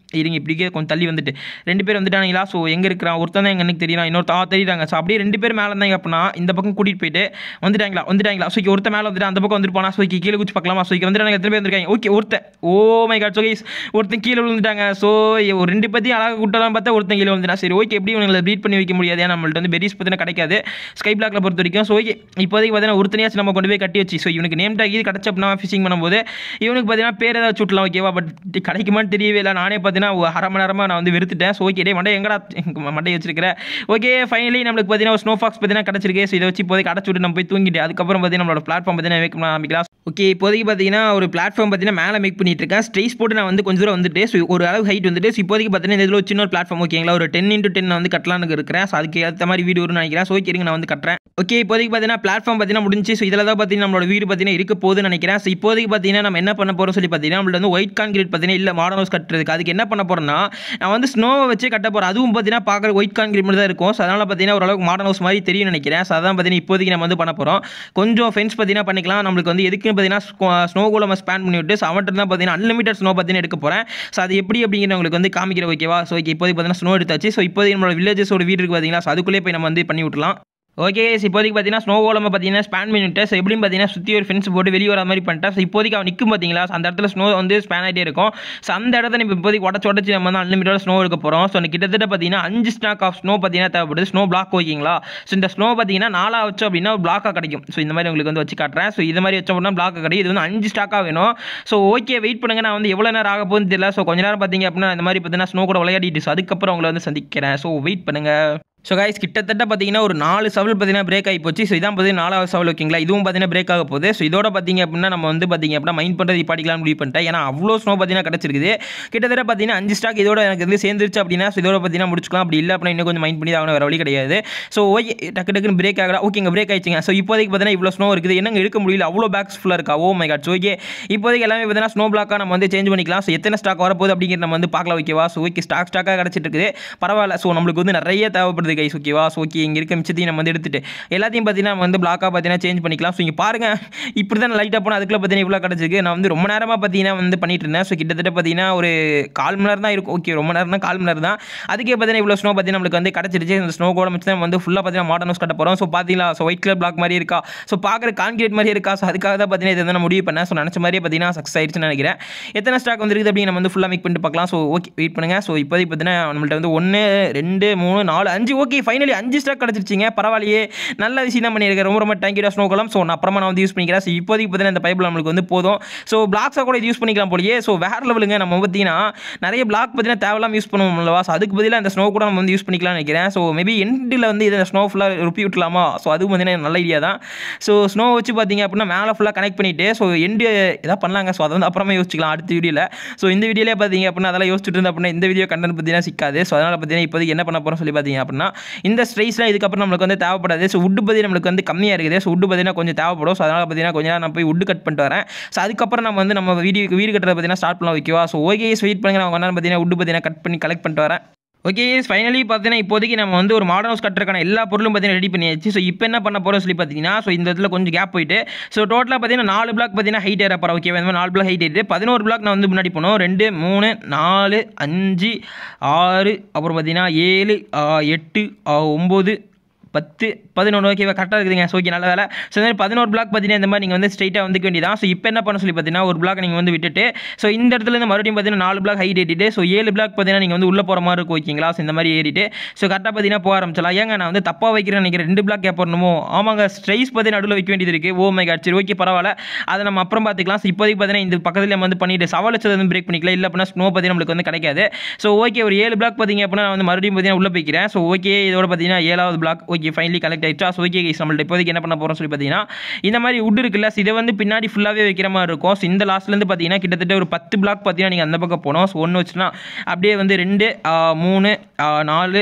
இருங்க இப்படிக்கே கொஞ்சம் தள்ளி வந்துட்டு ரெண்டு பேர் வந்துட்டாங்களா ஸோ எங்கே இருக்கிறான் ஒருத்தன் தான் எங்கள் அண்ணனுக்கு தெரியும் இன்னொருத்தா தெரியுறாங்க ஸோ அப்படியே ரெண்டு பேர் மேலே இருந்தாங்க அப்படின்னா இந்த பக்கம் கூட்டிகிட்டு போயிட்டு வந்துட்டாங்களா வந்துட்டாங்களா ஸோ ஒருத்தன் மேலே வந்துட்டு அந்த பக்கம் வந்துட்டு போனா ஸோ கீழே குச்சி பார்க்கலாமா ஸோ வந்துட்டாங்க எத்தனை பேர் வந்திருக்காங்க ஓகே ஒருத்தன் ஓ மை காட் ஸோ ஒருத்தன் கீழே விழுந்துட்டாங்க ஸோ ஒரு ரெண்டு பற்றி அழகாக கூட்டலாம் பார்த்தா ஒருத்தன் கீழே வந்துட்டா சரி ஓகே எப்படி இவங்களை ப்ரீட் பண்ணி வைக்க முடியாது ஏன்னா நம்மள்ட்ட வந்து பெரிஸ் பார்த்தீங்கன்னா கிடைக்காது ஸ்கை பிளாக்ல பொறுத்த வரைக்கும் ஸோ ஓகே இப்போதைக்கு பார்த்தீங்கன்னா ஒருத்தனையாச்சும் நம்ம கொண்டு போய் கட்டி வச்சு ஸோ இவனுக்கு நேம் டாக் இது கிடச்ச அப்படின்னா ஃபிஷிங் பண்ணும்போது இவனுக்கு பார்த்தீங்கன்னா பேர் ஏதாவது சுட்டலாம் ஓகேவா பட் கிடைக்குமான்னு தெரியவே இல்லை நானே பார்த்தீங்கன்னா ஒரு அரை மணி நேரமாக நான் வந்து வெறுத்துட்டேன் ஸோ ஓகே டே மண்டை எங்கடா மண்டை வச்சிருக்கிறேன் ஓகே ஃபைனலி நம்மளுக்கு பார்த்தீங்கன்னா ஒரு ஸ்னோ ஃபாக்ஸ் பார்த்தீங்கன்னா கிடச்சிருக்கு ஸோ இதை வச்சு இப்போதைக்கு அடைச்சு விட்டு நம்ம போய் தூங்கிட்டு அதுக்கப்புறம் பார்த்தீங்கன்னா நம்மளோட பிளாட்ஃபார்ம் பார்த்தீங்கன்னா மேக் பண்ண ஆரம்பிக்கலாம் ஓகே இப்போதைக்கு பார்த்தீங்கன்னா ஒரு பிளாட்ஃபார்ம் பார்த்தீங்கன்னா மேலே மேக் பண்ணிட்டு இருக்கேன் ஸ்ட்ரைஸ் போட்டு நான் வந்து கொஞ்சம் தூரம் வந்துட்டு ஸோ ஒரு அளவு ஹைட் வந்துட்டு ஸோ இப்போதைக்கு பார்த்தீங்கன்னா இந்த இதில் ஒரு சின்ன ஒரு பிளாட்ஃபார்ம் ஓகேங்களா ஒரு டென் இன்ட்டு டென் வந்து கட்டலான்னு இருக்கிறேன் ஸோ அதுக்கு ஏற்ற மாதிரி வீடு வரும்னு நினைக்கிறேன் ஸோ ஓகே இருங்க நான் வந்து கட்டுறேன் ஓகே இப்போதைக்கு பார்த்தீங்கன்னா பிளாட்ஃபார்ம் பார்த்தீங்கன்னா முடிஞ்சு ஸோ இதில் தான் பார்த்தீங்கன்னா நம்மளோட வீடு பார்த்தீங்கன்னா இருக்க போகுதுன்னு நினைக்கிறேன் ஸோ இப்போதைக்கு பார்த்தீங்கன்னா நம்ம என்ன பண்ண போகிறோம் சொல்லி பார்த்தீங்கன்னா நம்மள வந்து ஒயிட் கான்கிரீட் பார்த்தீங்கன்னா இல்லை மாடர்ன் ஹவுஸ் கட்டுறதுக்கு அதுக்கு என்ன பண்ண போகிறோம்னா நான் வந்து ஸ்னோவை வச்சு கட்ட போகிறேன் அதுவும் பார்த்தீங்கன்னா பார்க்குற ஒயிட் கான்கிரீட் மட்டும் தான் இருக்கும் ஸோ அதனால் பார்த்தீங்கன்னா ஓரளவுக்கு மாடர்ன் ஹவுஸ் மாதிரி தெரியும் நினைக்கிறேன் ஸோ அதான் பார்த்தீங்கன்னா இப்போதைக்கு நம்ம வந்து பண்ண போகிறோம் கொஞ்சம் ஃபென்ஸ் பார்த்தீங்கன்னா பண்ணிக்கலாம் நம்மளுக்கு வந்து எதுக்குன்னு பார்த்தீங்கன்னா ஸ்னோ கூட நம்ம ஸ்பேன் பண்ணி விட்டு ஸோ அவன்கிட்ட தான் பார்த்தீங்கன்னா அன்லிமிட்டட் ஸ்னோ பார்த்தீங்கன்னா எடுக்க போகிறேன் ஸோ அது எப்படி அப்படிங்கிற உங்களுக்கு வந்து காமிக்கிற ஓகேவா ஸோ ஓகே இப்போதைக்கு பார்த்தீங்கன்னா ஸ்னோ எடுத்தாச்சு ஸோ இப்போதைக்கு நம்மளோட வில்லேஜஸோட வீடு இருக்குது பார்த்தீங்களா ஸோ அதுக்குள்ளே போய் நம்ம வந்து பண்ணி விட்டலாம் ஓகே இப்போதைக்கு பார்த்தீங்கன்னா ஸ்னோ கோலமை பார்த்தீங்கன்னா ஸ்பேன் பண்ணிவிட்டு ஸோ எப்படியும் பார்த்தீங்கன்னா சுற்றி ஒரு ஃபென்ஸ் போட்டு வெளியே வர மாதிரி பண்ணிட்டேன் ஸோ இப்போதைக்கு அவன் நிற்கும் பார்த்தீங்களா ஸோ அந்த இடத்துல ஸ்னோ வந்து ஸ்பேன் ஆகிட்டே இருக்கும் ஸோ அந்த இடத்துல இப்போ இப்போதைக்கு உடச்சு உடச்சு நம்ம வந்து அன்லிமிட்டட் ஸ்னோ எடுக்க போகிறோம் ஸோ கிட்டத்தட்ட பார்த்தீங்கன்னா அஞ்சு ஸ்டாக் ஆஃப் ஸ்னோ பார்த்தீங்கன்னா தேவைப்படுது ஸ்னோ பிளாக் ஓகேங்களா ஸோ இந்த ஸ்னோ பார்த்தீங்கன்னா நாலாக வச்சோம் அப்படின்னா ஒரு பிளாக்காக கிடைக்கும் ஸோ இந்த மாதிரி உங்களுக்கு வந்து வச்சு காட்டுறேன் ஸோ இது மாதிரி வச்சோம் அப்படின்னா பிளாக் கிடைக்கும் இது வந்து அஞ்சு ஸ்டாக்காக வேணும் ஸோ ஓகே வெயிட் பண்ணுங்க நான் வந்து எவ்வளோ நேரம் ஆக போகுதுன்னு தெரியல ஸோ கொஞ்ச நேரம் பார்த்தீங்க அப்படின்னா இந்த மாதிரி பார்த்தீங்கன்னா ஸ்னோ கூட விளையாடிட்டு ஸோ அதுக்கப்புறம் உங்களை வந்து சந்திக்கிறேன் ஸோ வெயிட் பண்ணுங்கள் ஸோ கைஸ் கிட்டத்தட்ட பார்த்தீங்கன்னா ஒரு நாலு சவல் பார்த்தீங்கன்னா பிரேக் ஆகி போச்சு ஸோ இதான் பார்த்தீங்கன்னா நாலாவது சவல் ஓகேங்களா இதுவும் பார்த்தீங்கன்னா பிரேக் ஆக போகுது ஸோ இதோட பார்த்தீங்க அப்படின்னா நம்ம வந்து பார்த்தீங்க அப்படின்னா மைண்ட் பண்ணுறது பாட்டிக்கலாம் முடிவு பண்ணிட்டேன் ஏன்னா அவ்வளோ ஸ்னோ பார்த்தீங்கன்னா கிடச்சிருக்குது கிட்டத்தட்ட பார்த்தீங்கன்னா அஞ்சு ஸ்டாக் இதோட எனக்கு வந்து சேர்ந்துருச்சு அப்படின்னா ஸோ இதோட பார்த்தீங்கன்னா முடிச்சுக்கலாம் அப்படி இல்லை அப்படின்னா இன்னும் கொஞ்சம் மைண்ட் பண்ணி ஆகணும் வேறு வழி கிடையாது ஸோ ஓகே டக்கு டக்குன்னு பிரேக் ஆகலாம் ஓகேங்க பிரேக் ஆயிடுச்சுங்க ஸோ இப்போதைக்கு பார்த்தீங்கன்னா இவ்வளோ ஸ்னோ இருக்குது என்னங்க எடுக்க முடியல அவ்வளோ பேக்ஸ் ஃபுல்லாக இருக்கா oh my god so okay இப்போதைக்கு எல்லாமே பார்த்தீங்கன்னா ஸ்னோ பிளாக்காக நம்ம வந்து சேஞ்ச் பண்ணிக்கலாம் ஸோ எத்தனை ஸ்டாக் வரப்போகுது அப்படிங்கிற நம்ம வந்து பார்க்கலாம் ஓகேவா ஸோ ஓகே ஸ்டாக் ஸ்டாக்காக கிடச்சிட்டு இருக்குது பரவாயில்ல ஸோ நம்மளுக்கு வந்து நிறைய தேவைப்படுது கைஸ் ஓகேவா ஸோ ஓகே இங்கே இருக்க மிச்சத்தையும் நம்ம வந்து எடுத்துட்டு எல்லாத்தையும் பார்த்தீங்கன்னா நம்ம வந்து பிளாக்காக பார்த்தீங்கன்னா சேஞ்ச் பண்ணிக்கலாம் ஸோ இங்கே பாருங்கள் இப்படி தான் லைட்டாக போனால் அதுக்குள்ள பார்த்தீங்கன்னா இவ்வளோ கிடச்சிருக்கு நான் வந்து ரொம்ப நேரமாக பார்த்தீங்கன்னா வந்து பண்ணிட்டு இருந்தேன் ஸோ கிட்டத்தட்ட பார்த்தீங்கன்னா ஒரு கால் மணி நேரம் தான் இருக்கும் ஓகே ரொம்ப நேரம் தான் கால் மணி நேரம் தான் அதுக்கே பார்த்தீங்கன்னா இவ்வளோ ஸ்னோ பார்த்தீங்கன்னா நம்மளுக்கு வந்து கிடச்சிருச்சு இந்த ஸ்னோ கூட மிச்சு தான் வந்து ஃபுல்லாக பார்த்தீங்கன்னா மாடர்ன் ஹவுஸ் கட்ட போகிறோம் ஸோ பார்த்தீங்களா ஸோ ஒயிட் கலர் பிளாக் மாதிரி இருக்கா ஸோ பார்க்குற கான்கிரீட் மாதிரி இருக்கா ஸோ அதுக்காக தான் பார்த்தீங்கன்னா இதை வந்து நான் முடிவு பண்ணேன் ஸோ நினச்ச மாதிரியே பார்த்தீங்கன்னா சக்ஸஸ் ஆயிடுச்சுன்னு நினைக்கிறேன் எத்தனை ஸ்டாக் வந்துருக்குது அப்படின்னு நம்ம வந்து ஃபுல்லாக மேக் பண்ணிட்டு பார்க்கலாம் ஸோ ஓகே வெயிட் பண்ணுங்கள் ஸோ இப்போதைக்கு பார்த்தீங்கன்னா நம்மள்ட்ட வந்து ஒன்று ரெண்டு மூணு நாலு அஞ்சு ஓகே ஃபைனலி அஞ்சு ஸ்டாக் கிடச்சிருச்சிங்க பரவாயில்லையே நல்ல விஷயம் தான் பண்ணியிருக்கேன் ரொம்ப ரொம்ப தேங்க்யூ ஸ்னோ கோலம் ஸோ நான் அப்புறமா நான் வந்து யூஸ் பண்ணிக்கிறேன் ஸோ இப்போதைக்கு பார்த்தீங்கன்னா இந்த பைப்பில் நம்மளுக்கு வந்து போதும் ஸோ பிளாக்ஸாக கூட இது யூஸ் பண்ணிக்கலாம் போலயே ஸோ வேறு லெவலுங்க நம்ம பார்த்தீங்கன்னா நிறைய பிளாக் பார்த்தீங்கன்னா தேவையில்லாம யூஸ் பண்ணுவோம் அல்லவா ஸோ அதுக்கு பதிலாக இந்த ஸ்னோ கூட நம்ம வந்து யூஸ் பண்ணிக்கலாம்னு நினைக்கிறேன் ஸோ மேபி எண்டில் வந்து இதை ஸ்னோ ஃபுல்லாக ருப்பி விட்டலாமா ஸோ அதுவும் பார்த்தீங்கன்னா நல்ல ஐடியா தான் ஸோ ஸ்னோ வச்சு பார்த்தீங்க அப்படின்னா மேலே ஃபுல்லாக கனெக்ட் பண்ணிவிட்டு ஸோ எண்டு எதாவது பண்ணலாங்க ஸோ அதை வந்து அப்புறமா யோசிச்சிக்கலாம் அடுத்த வீடியோவில் ஸோ இந்த வீடியோலே பார்த்தீங்க அப்படின்னா அதெல்லாம் யோசிச்சுட்டு இருந்தா அப்படின்னா இந்த வீடியோ கண்டென்ட் பார்த்தீங்கன்னா சிக்காது ஸோ அதனால் பார்த்தீங்கன்னா இப்போதைக்கு என்ன பண்ண போகிறோம் சொல்லி பார்த்தீங்க அப்படின்னா இந்த ஸ்ட்ரைஸ்லாம் இதுக்கப்புறம் நம்மளுக்கு வந்து தேவைப்படாது ஸோ உட்டு பற்றி நம்மளுக்கு வந்து கம்மியாக இருக்குது ஸோ உட்டு பார்த்தீங்கன்னா கொஞ்சம் தேவைப்படும் ஸோ அதனால் பார்த்தீங்கன்னா கொஞ்சம் நேரம் நான் போய் உட்டு கட் பண்ணிட்டு வரேன் ஸோ அதுக்கப்புறம் நம்ம வந்து நம்ம வீடியோ வீடு கட்டுறத பார்த்தீங்கன்னா ஸ்டார்ட் பண்ணலாம் ஓகேவா ஸோ ஓகே வெயிட் பண்ணுங்க நான் கொஞ்ச நேரம் பார்த்தீங்கன்னா உட்டு பார்த்தீங்கன்னா கட் பண்ணி கலெக்ட் பண்ணிட்டு வரேன் ஓகே ஃபைனலி பார்த்தீங்கன்னா இப்போதைக்கு நம்ம வந்து ஒரு மாடர்ன் ஹவுஸ் கட்டுறதுக்கான எல்லா பொருளும் பார்த்தீங்கன்னா ரெடி பண்ணியாச்சு ஸோ இப்போ என்ன பண்ண போகிறோம் சொல்லி பார்த்தீங்கன்னா ஸோ இந்த இடத்துல கொஞ்சம் கேப் போயிட்டு ஸோ டோட்டலாக பார்த்தீங்கன்னா நாலு பிளாக் பார்த்தீங்கன்னா ஹைட் ஏற போகிறோம் ஓகே இந்த மாதிரி நாலு பிளாக் ஹைட் ஏறிட்டு பதினோரு பிளாக் நான் வந்து முன்னாடி போனோம் ரெண்டு மூணு நாலு அஞ்சு ஆறு அப்புறம் பார்த்தீங்கன்னா ஏழு ஆ, எட்டு ஆ, ஒம்பது பத்து பதினொன்று ஓகேவா கரெக்டாக இருக்குதுங்க ஸோ ஓகே நல்ல வேலை ஸோ இந்த மாதிரி பதினோரு பிளாக் பார்த்தீங்கன்னா இந்த மாதிரி நீங்கள் வந்து ஸ்ட்ரைட்டாக வந்துக்க வேண்டியதான் ஸோ இப்போ என்ன பண்ண சொல்லி பார்த்தீங்கன்னா ஒரு பிளாக் நீங்கள் வந்து விட்டுட்டு ஸோ இந்த இடத்துல இருந்து மறுபடியும் பார்த்தீங்கன்னா நாலு பிளாக் ஹைட் ஏறிட்டு ஸோ ஏழு பிளாக் பார்த்தீங்கன்னா நீங்கள் வந்து உள்ளே போகிற மாதிரி இருக்கும் ஓகேங்களா ஸோ இந்த மாதிரி ஏறிட்டு ஸோ கரெக்டாக பார்த்தீங்கன்னா போக ஆரம்பிச்சலாம் ஏங்க நான் வந்து தப்பாக வைக்கிறேன்னு நினைக்கிறேன் ரெண்டு பிளாக் கேட்பணுமோ ஆமாங்க ஸ்ட்ரைஸ் பார்த்தீங்கன்னா நடுவில் வைக்க வேண்டியது இருக்குது ஓ மை காட் சரி ஓகே பரவாயில்ல அதை நம்ம அப்புறம் பார்த்துக்கலாம் ஸோ இப்போதைக்கு பார்த்தீங்கன்னா இந்த பக்கத்தில் நம்ம வந்து பண்ணிட்டு சவால் வச்சது வந்து பிரேக் பண்ணிக்கலாம் இல்லை அப்படின்னா ஸ்னோ பார்த்தீங்கன்னா நம்மளுக்கு வந்து கிடைக்காது ஸோ ஓகே ஒரு ஏழு பிளாக் பார்த்தீங்க அப்படின்னா நான் வந்து மறுபடியும் பார்த்தீங்கன்னா உள்ள போய்க்கிறேன் ஸோ ஓகே இதோட பார்த்தீங்கன்னா ஏழாவது பிளாக் ஓகே ஃபைனலி கலெக்ட் ஆயிடுச்சா ஸோ ஓகே கைஸ் நம்மள்ட்ட இப்போதைக்கு என்ன பண்ண போகிறோம் சொல்லி பார்த்தீங்கன்னா இந்த மாதிரி உட் இருக்குல்ல ஸோ இதை வந்து பின்னாடி ஃபுல்லாகவே வைக்கிற மாதிரி இருக்கும் ஸோ இந்த லாஸ்ட்லேருந்து பார்த்தீங்கன்னா கிட்டத்தட்ட ஒரு பத்து பிளாக் பார்த்தீங்கன்னா நீங்கள் அந்த பக்கம் போனோம் ஸோ ஒன்று வச்சுனா அப்படியே வந்து ரெண்டு ஆ, மூணு ஆ, நாலு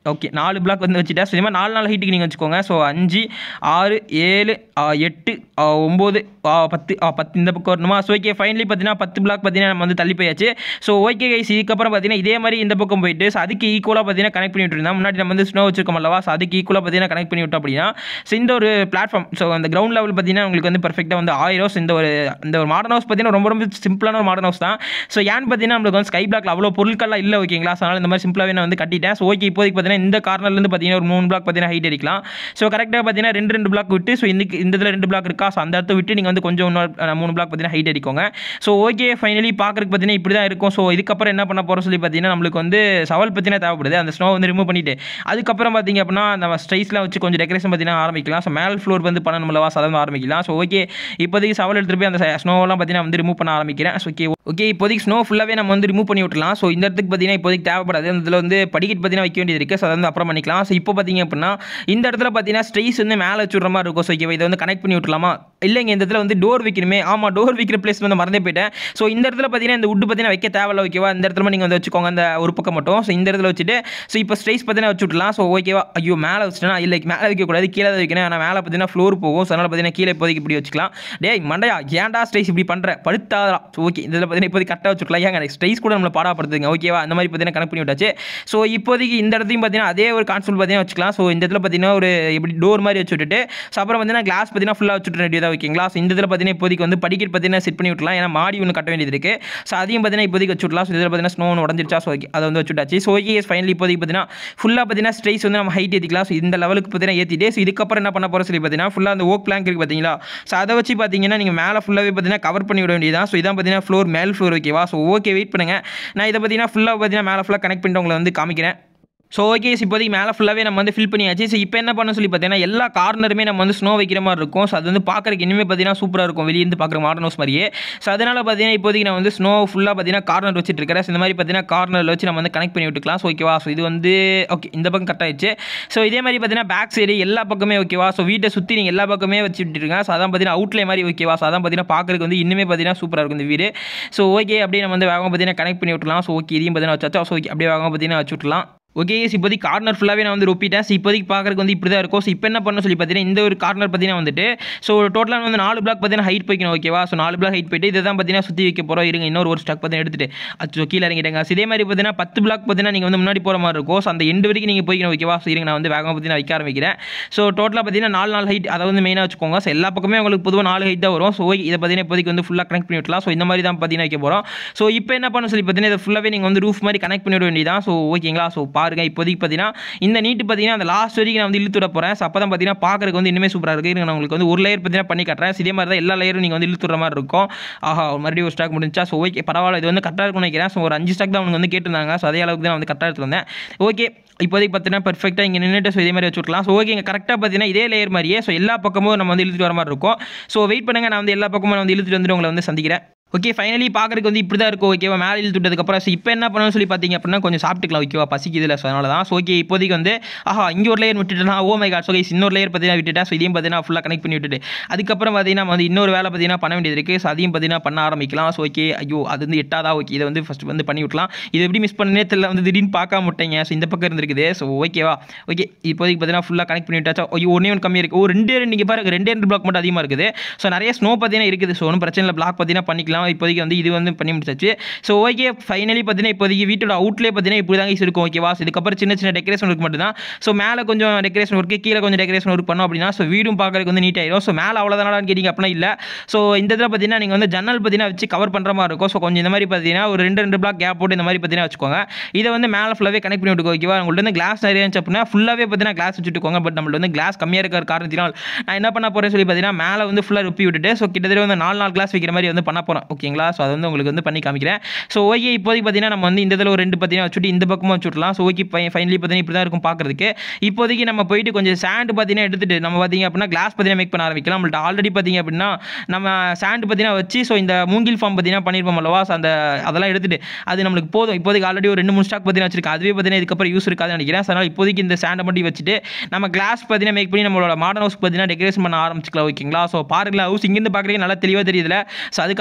ஓகே நாலு பிளாக் வந்து வச்சுட்டேன் ஸோ இது மாதிரி நாலு நாலு ஹைட்டுக்கு நீங்கள் வச்சுக்கோங்க ஸோ அஞ்சு ஆறு ஏழு ஆ, எட்டு ஆ, ஒம்பது ஆ, பத்து ஆ, பத்து இந்த பக்கம் வரணுமா ஸோ ஓகே ஃபைனலி பார்த்தீங்கன்னா பத்து பிளாக் பார்த்தீங்கன்னா நம்ம வந்து தள்ளி போயாச்சு ஸோ ஓகே கைஸ் இதுக்கப்புறம் பார்த்தீங்கன்னா இதே மாதிரி இந்த பக்கம் போயிட்டு ஸோ அதுக்கு ஈக்குவலாக பார்த்தீங்கன்னா கனெக்ட் பண்ணி விட்டுருந்தா முன்னாடி நம்ம வந்து ஸ்னோ வச்சிருக்கோம் அல்லவா ஸோ அதுக்கு ஈக்குவலாக பார்த்தீங்கன்னா கனெக்ட் பண்ணி விட்டோம் அப்படின்னா ஸோ இந்த ஒரு பிளாட்ஃபார்ம் ஸோ அந்த கிரவுண்ட் லெவல் பார்த்தீங்கன்னா உங்களுக்கு வந்து பர்ஃபெக்டாக வந்து ஆயிரம் ஸோ இந்த ஒரு இந்த ஒரு மாடர்ன் ஹவுஸ் பார்த்தீங்கன்னா ரொம்ப ரொம்ப சிம்பிளான ஒரு மாடர்ன் ஹவுஸ் தான் ஸோ ஏன்னு பார்த்தீங்கன்னா நம்மளுக்கு வந்து ஸ்கை பிளாக்ல அவ்வளோ பொருட்கள்லாம் இல்லை ஓகேங்களா ஸோ அதனால் இந்த மாதிரி சிம்பிளாகவே நான் வந்து கட்டிட்டேன் ஸோ ஓகே இப்போதைக்கு பார்த்தீங்கன்னா இந்த கார்னர்லேருந்து பார்த்தீங்கன்னா ஒரு மூணு பிளாக் பார்த்தீங்கன்னா ஹைட் அடிக்கலாம் ஸோ கரெக்டாக பார்த்தீங்கன்னா ரெண்டு ரெண்டு பிளாக் விட்டு ஸோ இன்னைக்கு இந்த இதில் ரெண்டு பிளாக் இருக்கா ஸோ அந்த இடத்த விட்டு நீங்கள் வந்து கொஞ்சம் இன்னொரு அஹ், மூணு பிளாக் பார்த்தீங்கன்னா ஹைட் அடிக்கோங்க ஸோ ஓகே ஃபைனலி பார்க்குறதுக்கு பார்த்தீங்கன்னா இப்படி தான் இருக்கும் ஸோ இதுக்கப்புறம் என்ன பண்ண போகிறோம் சொல்லி பார்த்தீங்கன்னா நம்மளுக்கு வந்து சவால் பார்த்தீங்கன்னா தேவைப்படுது அந்த ஸ்னோ வந்து ரிமூவ் பண்ணிட்டு அதுக்கப்புறம் பார்த்தீங்க அப்படின்னா நம்ம ஸ்ட்ரைஸ்லாம் வச்சு கொஞ்சம் டெக்கரேஷன் பார்த்தீங்கன்னா ஆரம்பிக்கலாம் ஸோ மேல் ஃப்ளோர் வந்து பண்ணணும்லவா சதம் ஆரம்பிக்கலாம் ஸோ ஓகே இப்போதைக்கு சவால் எடுத்துகிட்டு போய் அந்த ஸ்னோவெல்லாம் பார்த்தீங்கன்னா வந்து ரிமூவ் பண்ண ஆரம்பிக்கிறேன் ஸோ ஓகே ஓகே இப்போதைக்கு ஸ்னோ ஃபுல்லாகவே நம்ம வந்து ரிமூவ் பண்ணி விட்டுலாம் ஸோ இந்த இடத்துக்கு பார்த்தீங்கன்னா இப்போதைக்கு தேவைப்படாது அந்த இதில் வந்து படிக்கட் பார்த்தீங்கன்னா வைக்க வேண்டியது இருக்குது ஸோ அதை வந்து அப்புறம் பண்ணிக்கலாம் ஸோ இப்போ பார்த்தீங்க அப்படின்னா இந்த இடத்துல பார்த்தீங்கன்னா ஸ்ட்ரைஸ் வந்து மேலே வச்சுடுற மாதிரி இருக்கும் ஸோ ஓகே இதை வந்து கனெக்ட் பண்ணி விட்டுலாமா இல்லைங்க இந்த இடத்துல வந்து டோர் வைக்கணுமே ஆமாம் டோர் வைக்கிற பிளேஸ் வந்து மறந்தே போயிட்டேன் ஸோ இந்த இடத்துல பார்த்தீங்கன்னா இந்த உட்டு பார்த்தீங்கன்னா வைக்க தேவையில்ல ஓகேவா இந்த இடத்துல நீங்கள் வந்து வச்சுக்கோங்க அந்த ஒரு பக்கம் மட்டும் ஸோ இந்த இடத்துல வச்சுட்டு ஸோ இப்போ ஸ்ட்ரைஸ் பார்த்தீங்கன்னா வச்சு விட்டுலாம் ஸோ ஓகேவா ஐயோ மேலே வச்சுட்டேன்னா இல்லை மேலே வைக்கக்கூடாது கீழே தான் வைக்கணும் ஆனால் மேலே பார்த்தீங்கன்னா ஃப்ளோர் போகும் ஸோ அதனால் பார்த்தீங்கன்னா கீழே இப்போதைக்கு இப்படி வச்சுக்கலாம் டேய் மண்டையா ஏன்டா ஸ்ட்ரைஸ் இப்படி பண்ணுற படுத்தாதா ஸோ ஓகே இதில் பார்த்தீங்கன்னா இப்போதைக்கு கரெக்டாக வச்சுக்கலாம் ஏங்க ஸ்ட்ரைஸ் கூட நம்மளை பாடாப்படுத்துங்க ஓகேவா அந்த மாதிரி பார்த்தீங்கன்னா கனெக்ட் பண்ணி விட்டாச்சு ஸோ இப்போதைக்கு இந்த இடத்தையும் பார்த்தீங்கன்னா அதே ஒரு கான்செப்ட் பார்த்தீங்கன்னா வச்சுக்கலாம் ஸோ இந்த இடத்துல பார்த்தீங்கன்னா ஒரு இப்படி டோர் மாதிரி வச்சு விட்டுட்டு ஸோ அப்புறம் பார்த்தீங்கன்னா கிளாஸ் பார்த்தீங்கன்னா ஃபுல்லாக வச்சுட்டு வேண்டியதாக ஓகேங்களா ஸோ இந்த இதில் பார்த்தீங்கன்னா இப்போதைக்கு வந்து படிக்கட் பார்த்தீங்கன்னா செட் பண்ணி விட்டுலாம் ஏன்னா மாடி ஒன்று கட்ட வேண்டியது இருக்குது ஸோ அதையும் பார்த்தீங்கன்னா இப்போதைக்கு வச்சு விடலாம் ஸோ இதில் பார்த்தீங்கன்னா ஸ்னோ ஒன்று உடஞ்சிருச்சா ஸோ ஓகே அதை வந்து வச்சுட்டாச்சு ஸோ ஓகே ஃபைனலி இப்போதைக்கு பார்த்தீங்கன்னா ஃபுல்லாக பார்த்தீங்கன்னா ஸ்ட்ரைஸ் வந்து நம்ம ஹைட் ஏற்றிக்கலாம் ஸோ இந்த லெவலுக்கு பார்த்தீங்கன்னா ஏற்றிட்டு ஸோ இதுக்கப்புறம் என்ன பண்ண போகிறோம் சொல்லி பார்த்தீங்கன்னா ஃபுல்லாக அந்த ஓக் பிளாங்க் இருக்குது பார்த்தீங்களா ஸோ அதை வச்சு பார்த்தீங்கன்னா நீங்கள் மேலே ஃபுல்லாகவே பார்த்தீங்கன்னா கவர் பண்ணி விட வேண்டியதான் ஸோ இதான் பார்த்தீங்கன்னா ஃப்ளோர் மேல் ஃப்ளோர் ஓகேவா ஸோ ஓகே வெயிட் பண்ணுங்கள் நான் இதை பார்த்தீங்கன்னா ஃபுல்லாக பார்த்தீங்கன்னா மேலே ஃபுல்லாக கனெக்ட் பண்ணிட்டு உங்களை வந்து காமிக்கிறேன் ஸோ ஓகே இப்போதைக்கு மேலே ஃபுல்லாகவே நம்ம வந்து ஃபில் பண்ணியாச்சு ஸோ இப்போ என்ன பண்ண சொல்லி பார்த்தீங்கன்னா எல்லா கார்னருமே நம்ம வந்து ஸ்னோ வைக்கிற மாதிரி இருக்கும் ஸோ அது வந்து பார்க்குறதுக்கு இனிமேல் பார்த்தீங்கன்னா சூப்பராக இருக்கும் வெளியேருந்து பார்க்குற மாடர்ன் ஹவுஸ் மாதிரியே ஸோ அதனால் பார்த்தீங்கன்னா இப்போதைக்கு நான் வந்து ஸ்னோ ஃபுல்லாக பார்த்தீங்கன்னா கார்னர் வச்சுட்டு இருக்கிறேன் ஸோ இந்த மாதிரி பார்த்தீங்கன்னா கார்னரில் வச்சு நம்ம வந்து கனெக்ட் பண்ணி விட்டுக்கலாம் ஸோ ஓகேவா ஸோ இது வந்து ஓகே இந்த பக்கம் கட் ஆயிடுச்சு ஸோ இதே மாதிரி பார்த்தீங்கன்னா பேக் சைடு எல்லா பக்கமே ஓகேவா ஸோ வீட்டை சுற்றி நீங்கள் எல்லா பக்கமே வச்சு விட்டுருங்க ஸோ அதான் பார்த்தீங்கன்னா அவுட்லே மாதிரி ஓகேவா ஸோ அதான் பார்த்தீங்கன்னா பார்க்குறதுக்கு வந்து இன்னுமே பார்த்தீங்கன்னா சூப்பராக இருக்கும் இந்த வீடு ஸோ ஓகே அப்படியே நம்ம வந்து வேகமாக பார்த்தீங்கன்னா கனெக்ட் பண்ணி விட்டுலாம் ஸோ ஓகே இதையும் பார்த்தீங்கன்னா வச்சாச்சா ஸோ ஓகே அப்படியே வேகமாக பார்த்தீங்கன்னா வச்சு விட்டுலாம் ஓகே இப்போதைக்கு கார்னர் ஃபுல்லாகவே நான் வந்து ரொப்பிட்டேன் ஸோ இப்போதைக்கு பார்க்குறதுக்கு வந்து இப்படி தான் இருக்கும் ஸோ இப்போ என்ன பண்ண சொல்லி பார்த்தீங்கன்னா இந்த ஒரு கார்னர் பார்த்தீங்கன்னா வந்துட்டு ஸோ டோட்டலாக வந்து நாலு பிளாக் பார்த்தீங்கன்னா ஹைட் போய்க்கணும் ஓகேவா ஸோ நாலு பிளாக் ஹைட் போயிட்டு இதை தான் பார்த்தீங்கன்னா சுற்றி வைக்க போகிறோம் இருங்க இன்னொரு ஒரு ஸ்டாக் பார்த்தீங்கன்னா எடுத்துட்டு அச்சோ கீழே இறங்கிட்டாங்க ஸோ இதே மாதிரி பார்த்தீங்கன்னா பத்து பிளாக் பார்த்தீங்கன்னா நீங்கள் வந்து முன்னாடி போகிற மாதிரி இருக்கும் ஸோ அந்த எண்டு வரைக்கும் நீங்கள் போய்க்கணும் ஓகேவா ஸோ இருங்க நான் வந்து வேகமாக பார்த்தீங்கன்னா வைக்க ஆரம்பிக்கிறேன் ஸோ டோட்டலாக பார்த்தீங்கன்னா நாலு நாலு ஹைட் அதை வந்து மெயினாக வச்சுக்கோங்க ஸோ எல்லா பக்கமே உங்களுக்கு பொதுவாக நாலு ஹைட் தான் வரும் ஸோ இதை பார்த்தீங்கன்னா இப்போதைக்கு வந்து ஃபுல்லாக கனெக்ட் பண்ணி விட்டலாம் ஸோ இந்த மாதிரி தான் பார்த்தீங்கன்னா வைக்க போகிறோம் ஸோ இப்போ என்ன பண்ண சொல்லி பார்த்தீங்கன்னா இதை ஃபுல்லாகவே நீங்கள் வந்து ரூஃப் மாதிரி கனெக்ட் பண்ணி விட வேண்டியதான் ஸோ ஓகேங்களா ஸோ பாருங்கள் இப்போதைக்கு பார்த்தீங்கன்னா இந்த நீட்டு பார்த்தீங்கன்னா அந்த லாஸ்ட் வரைக்கும் நான் வந்து இழுத்து விட போகிறேன் ஸோ அப்போ தான் பார்த்தீங்கன்னா பார்க்குறதுக்கு வந்து இன்னுமே சூப்பராக இருக்குது இருங்க நான் உங்களுக்கு வந்து ஒரு லேயர் பார்த்தீங்கன்னா பண்ணி காட்டுறேன் இதே மாதிரி தான் எல்லா லேயரும் நீங்கள் வந்து இழுத்து விடுற மாதிரி இருக்கும் ஆஹா மறுபடியும் ஒரு ஸ்டாக் முடிஞ்சா ஸோ ஓகே பரவாயில்ல இது வந்து கரெக்டாக இருக்கும்னு நினைக்கிறேன் ஸோ ஒரு அஞ்சு ஸ்டாக் தான் அவங்க வந்து கேட்டிருந்தாங்க ஸோ அதே அளவுக்கு தான் நான் வந்து கரெக்டாக எடுத்து வந்தேன் ஓகே இப்போதைக்கு பார்த்தீங்கன்னா பர்ஃபெக்டாக இங்கே நின்றுட்டு ஸோ இதே மாதிரி வச்சு விட்லாம் ஸோ ஓகே இங்கே கரெக்டாக பார்த்தீங்கன்னா இதே லேயர் மாதிரியே ஸோ எல்லா பக்கமும் நம்ம வந்து இழுத்துட்டு வர மாதிரி இருக்கும் ஸோ வெயிட் பண்ணுங்கள் நான் வந்து எல்லா பக்கமும் நான் வந்து இழுத்துட்டு வந்துட்டு உங்களை வந்து சந்திக்கிறேன் ஓகே ஃபைனலி பார்க்குறதுக்கு வந்து இப்படி தான் இருக்கும் ஓகேவா மேலே இழுத்து விட்டதுக்கப்புறம் ஸோ இப்போ என்ன பண்ணணும்னு சொல்லி பார்த்தீங்க அப்படின்னா கொஞ்சம் சாப்பிட்டுக்கலாம் ஓகேவா பசிக்குதுல ஸோ அதனால தான் ஸோ ஓகே இப்போதைக்கு வந்து ஆஹா இங்கே ஒரு லேயர் விட்டுட்டேன் oh my god so guys, இன்னொரு லேயர் பார்த்தீங்கன்னா விட்டுட்டேன் ஸோ இதையும் பார்த்தீங்கன்னா ஃபுல்லாக கனெக்ட் பண்ணி விட்டுட்டு அதுக்கப்புறம் பார்த்தீங்கன்னா நம்ம வந்து இன்னொரு வேலை பார்த்தீங்கன்னா பண்ண வேண்டியது இருக்குது ஸோ அதையும் பார்த்தீங்கன்னா பண்ண ஆரம்பிக்கலாம் ஸோ ஓகே ஐயோ அது வந்து எட்டாதா ஓகே இதை வந்து ஃபஸ்ட் வந்து பண்ணி விட்டலாம் இது எப்படி மிஸ் பண்ணனே தெரியல வந்து திடீர்னு பார்க்காம விட்டீங்க ஸோ இந்த பக்கம் இருந்திருக்குது ஸோ ஓகேவா ஓகே இப்போதைக்கு பார்த்தீங்கன்னா ஃபுல்லாக கனெக்ட் பண்ணி விட்டாச்சா ஐயோ ஒன்றே ஒன்று கம்மியாக இருக்குது ஓ ரெண்டே ரெண்டு இங்கே பாருங்க ரெண்டே ரெண்டு பிளாக் மட்டும் அதிகமாக இருக்குது ஸோ நிறைய ஸ்னோ பார்த்தீங்கன்னா இருக்குது ஸோ ஒன்றும் பிரச்சனை இல்லை பிளாக் பார்த்தீங்கன்னா பண்ணிக்கலாம் இப்போதைக்கு வந்து இது வந்து பண்ணி முடிச்சாச்சு ஸோ ஓகே ஃபைனலி பார்த்தீங்கன்னா இப்போதைக்கு வீட்டோட அவுட்லேயே பார்த்தீங்கன்னா இப்படி தாங்க இருக்கும் ஓகேவா ஸோ இதுக்கப்புறம் சின்ன சின்ன டெக்கரேஷன் ஒர்க் மட்டும் தான் ஸோ மேலே கொஞ்சம் டெக்கரேஷன் ஒர்க்கு கீழே கொஞ்சம் டெக்கரேஷன் ஒர்க் பண்ணோம் அப்படின்னா ஸோ வீடும் பார்க்கறதுக்கு வந்து நீட் ஆயிடும் ஸோ மேலே அவ்வளோதானான்னு கேட்டிங்க அப்படின்னா இல்லை ஸோ இந்த இதில் பார்த்தீங்கன்னா நீங்கள் வந்து ஜன்னல் பார்த்தீங்கன்னா வச்சு கவர் பண்ணுற மாதிரி இருக்கும் ஸோ கொஞ்சம் இந்த மாதிரி பார்த்தீங்கன்னா ஒரு ரெண்டு ரெண்டு பிளாக் கேப் போட்டு இந்த மாதிரி பார்த்தீங்கன்னா வச்சுக்கோங்க இதை வந்து மேலே ஃபுல்லாகவே கனெக்ட் பண்ணி விட்டுக்கோ ஓகேவா உங்கள்ட்ட வந்து கிளாஸ் நிறைய இருந்துச்சு அப்படின்னா ஃபுல்லாகவே பார்த்தீங்கன்னா கிளாஸ் வச்சுட்டுக்கோங்க பட் நம்மள்ட்ட வந்து கிளாஸ் கம்மியாக இருக்கிற காரணத்தினால் நான் என்ன பண்ண போகிறேன் சொல்லி பார்த்தீங்கன்னா மேலே வந்து ஃபுல்லாக ருப்பி விட்டுட்டு ஸோ கிட்டத்தட்ட வந்து நாலு நாலு கிளாஸ் வைக்கிற மாதிரி வந்து பண்ண போகிறோம் ஓகேங்களா ஸோ அது வந்து உங்களுக்கு வந்து பண்ணி காமிக்கிறேன் ஸோ ஓகே இப்போதைக்கு பார்த்தீங்கன்னா நம்ம வந்து இந்த இதில் ஒரு ரெண்டு பார்த்தீங்கன்னா வச்சுட்டு இந்த பக்கமாக வச்சுட்லாம் ஸோ ஓகே ஃபைனலி பார்த்தீங்கன்னா இப்படி தான் இருக்கும் பார்க்குறதுக்கு இப்போதைக்கு நம்ம போயிட்டு கொஞ்சம் சாண்ட் பார்த்தீங்கன்னா எடுத்துட்டு நம்ம பார்த்தீங்க அப்படின்னா கிளாஸ் பார்த்தீங்கன்னா மேக் பண்ண ஆரம்பிக்கலாம் நம்மள்ட்ட ஆல்ரெடி பார்த்தீங்க அப்படின்னா நம்ம சாண்ட் பார்த்தீங்கன்னா வச்சு ஸோ இந்த மூங்கில் ஃபார்ம் பார்த்தீங்கன்னா பண்ணியிருப்போம் அல்லவா ஸோ அந்த அதெல்லாம் எடுத்துட்டு அது நம்மளுக்கு போதும் இப்போதைக்கு ஆல்ரெடி ஒரு ரெண்டு மூணு ஸ்டாக் பார்த்தீங்கன்னா வச்சிருக்கேன் அதுவே பார்த்தீங்கன்னா இதுக்கப்புறம் யூஸ் இருக்காதுன்னு நினைக்கிறேன் ஸோ அதனால் இப்போதைக்கு இந்த சாண்டை மட்டும் வச்சுட்டு நம்ம கிளாஸ் பார்த்தீங்கன்னா மேக் பண்ணி நம்மளோட மாடர்ன் ஹவுஸ் பார்த்தீங்கன்னா டெக்கரேஷன் பண்ண ஆரம்பிச்சிக்கலாம் ஓகேங்களா ஸோ பாருங்களா ஹவுஸ் இங்கேருந்து பார்க்குறீங்க நல்லா தெளிவாக தெரியுதுல ஸோ அதுக்காக தான்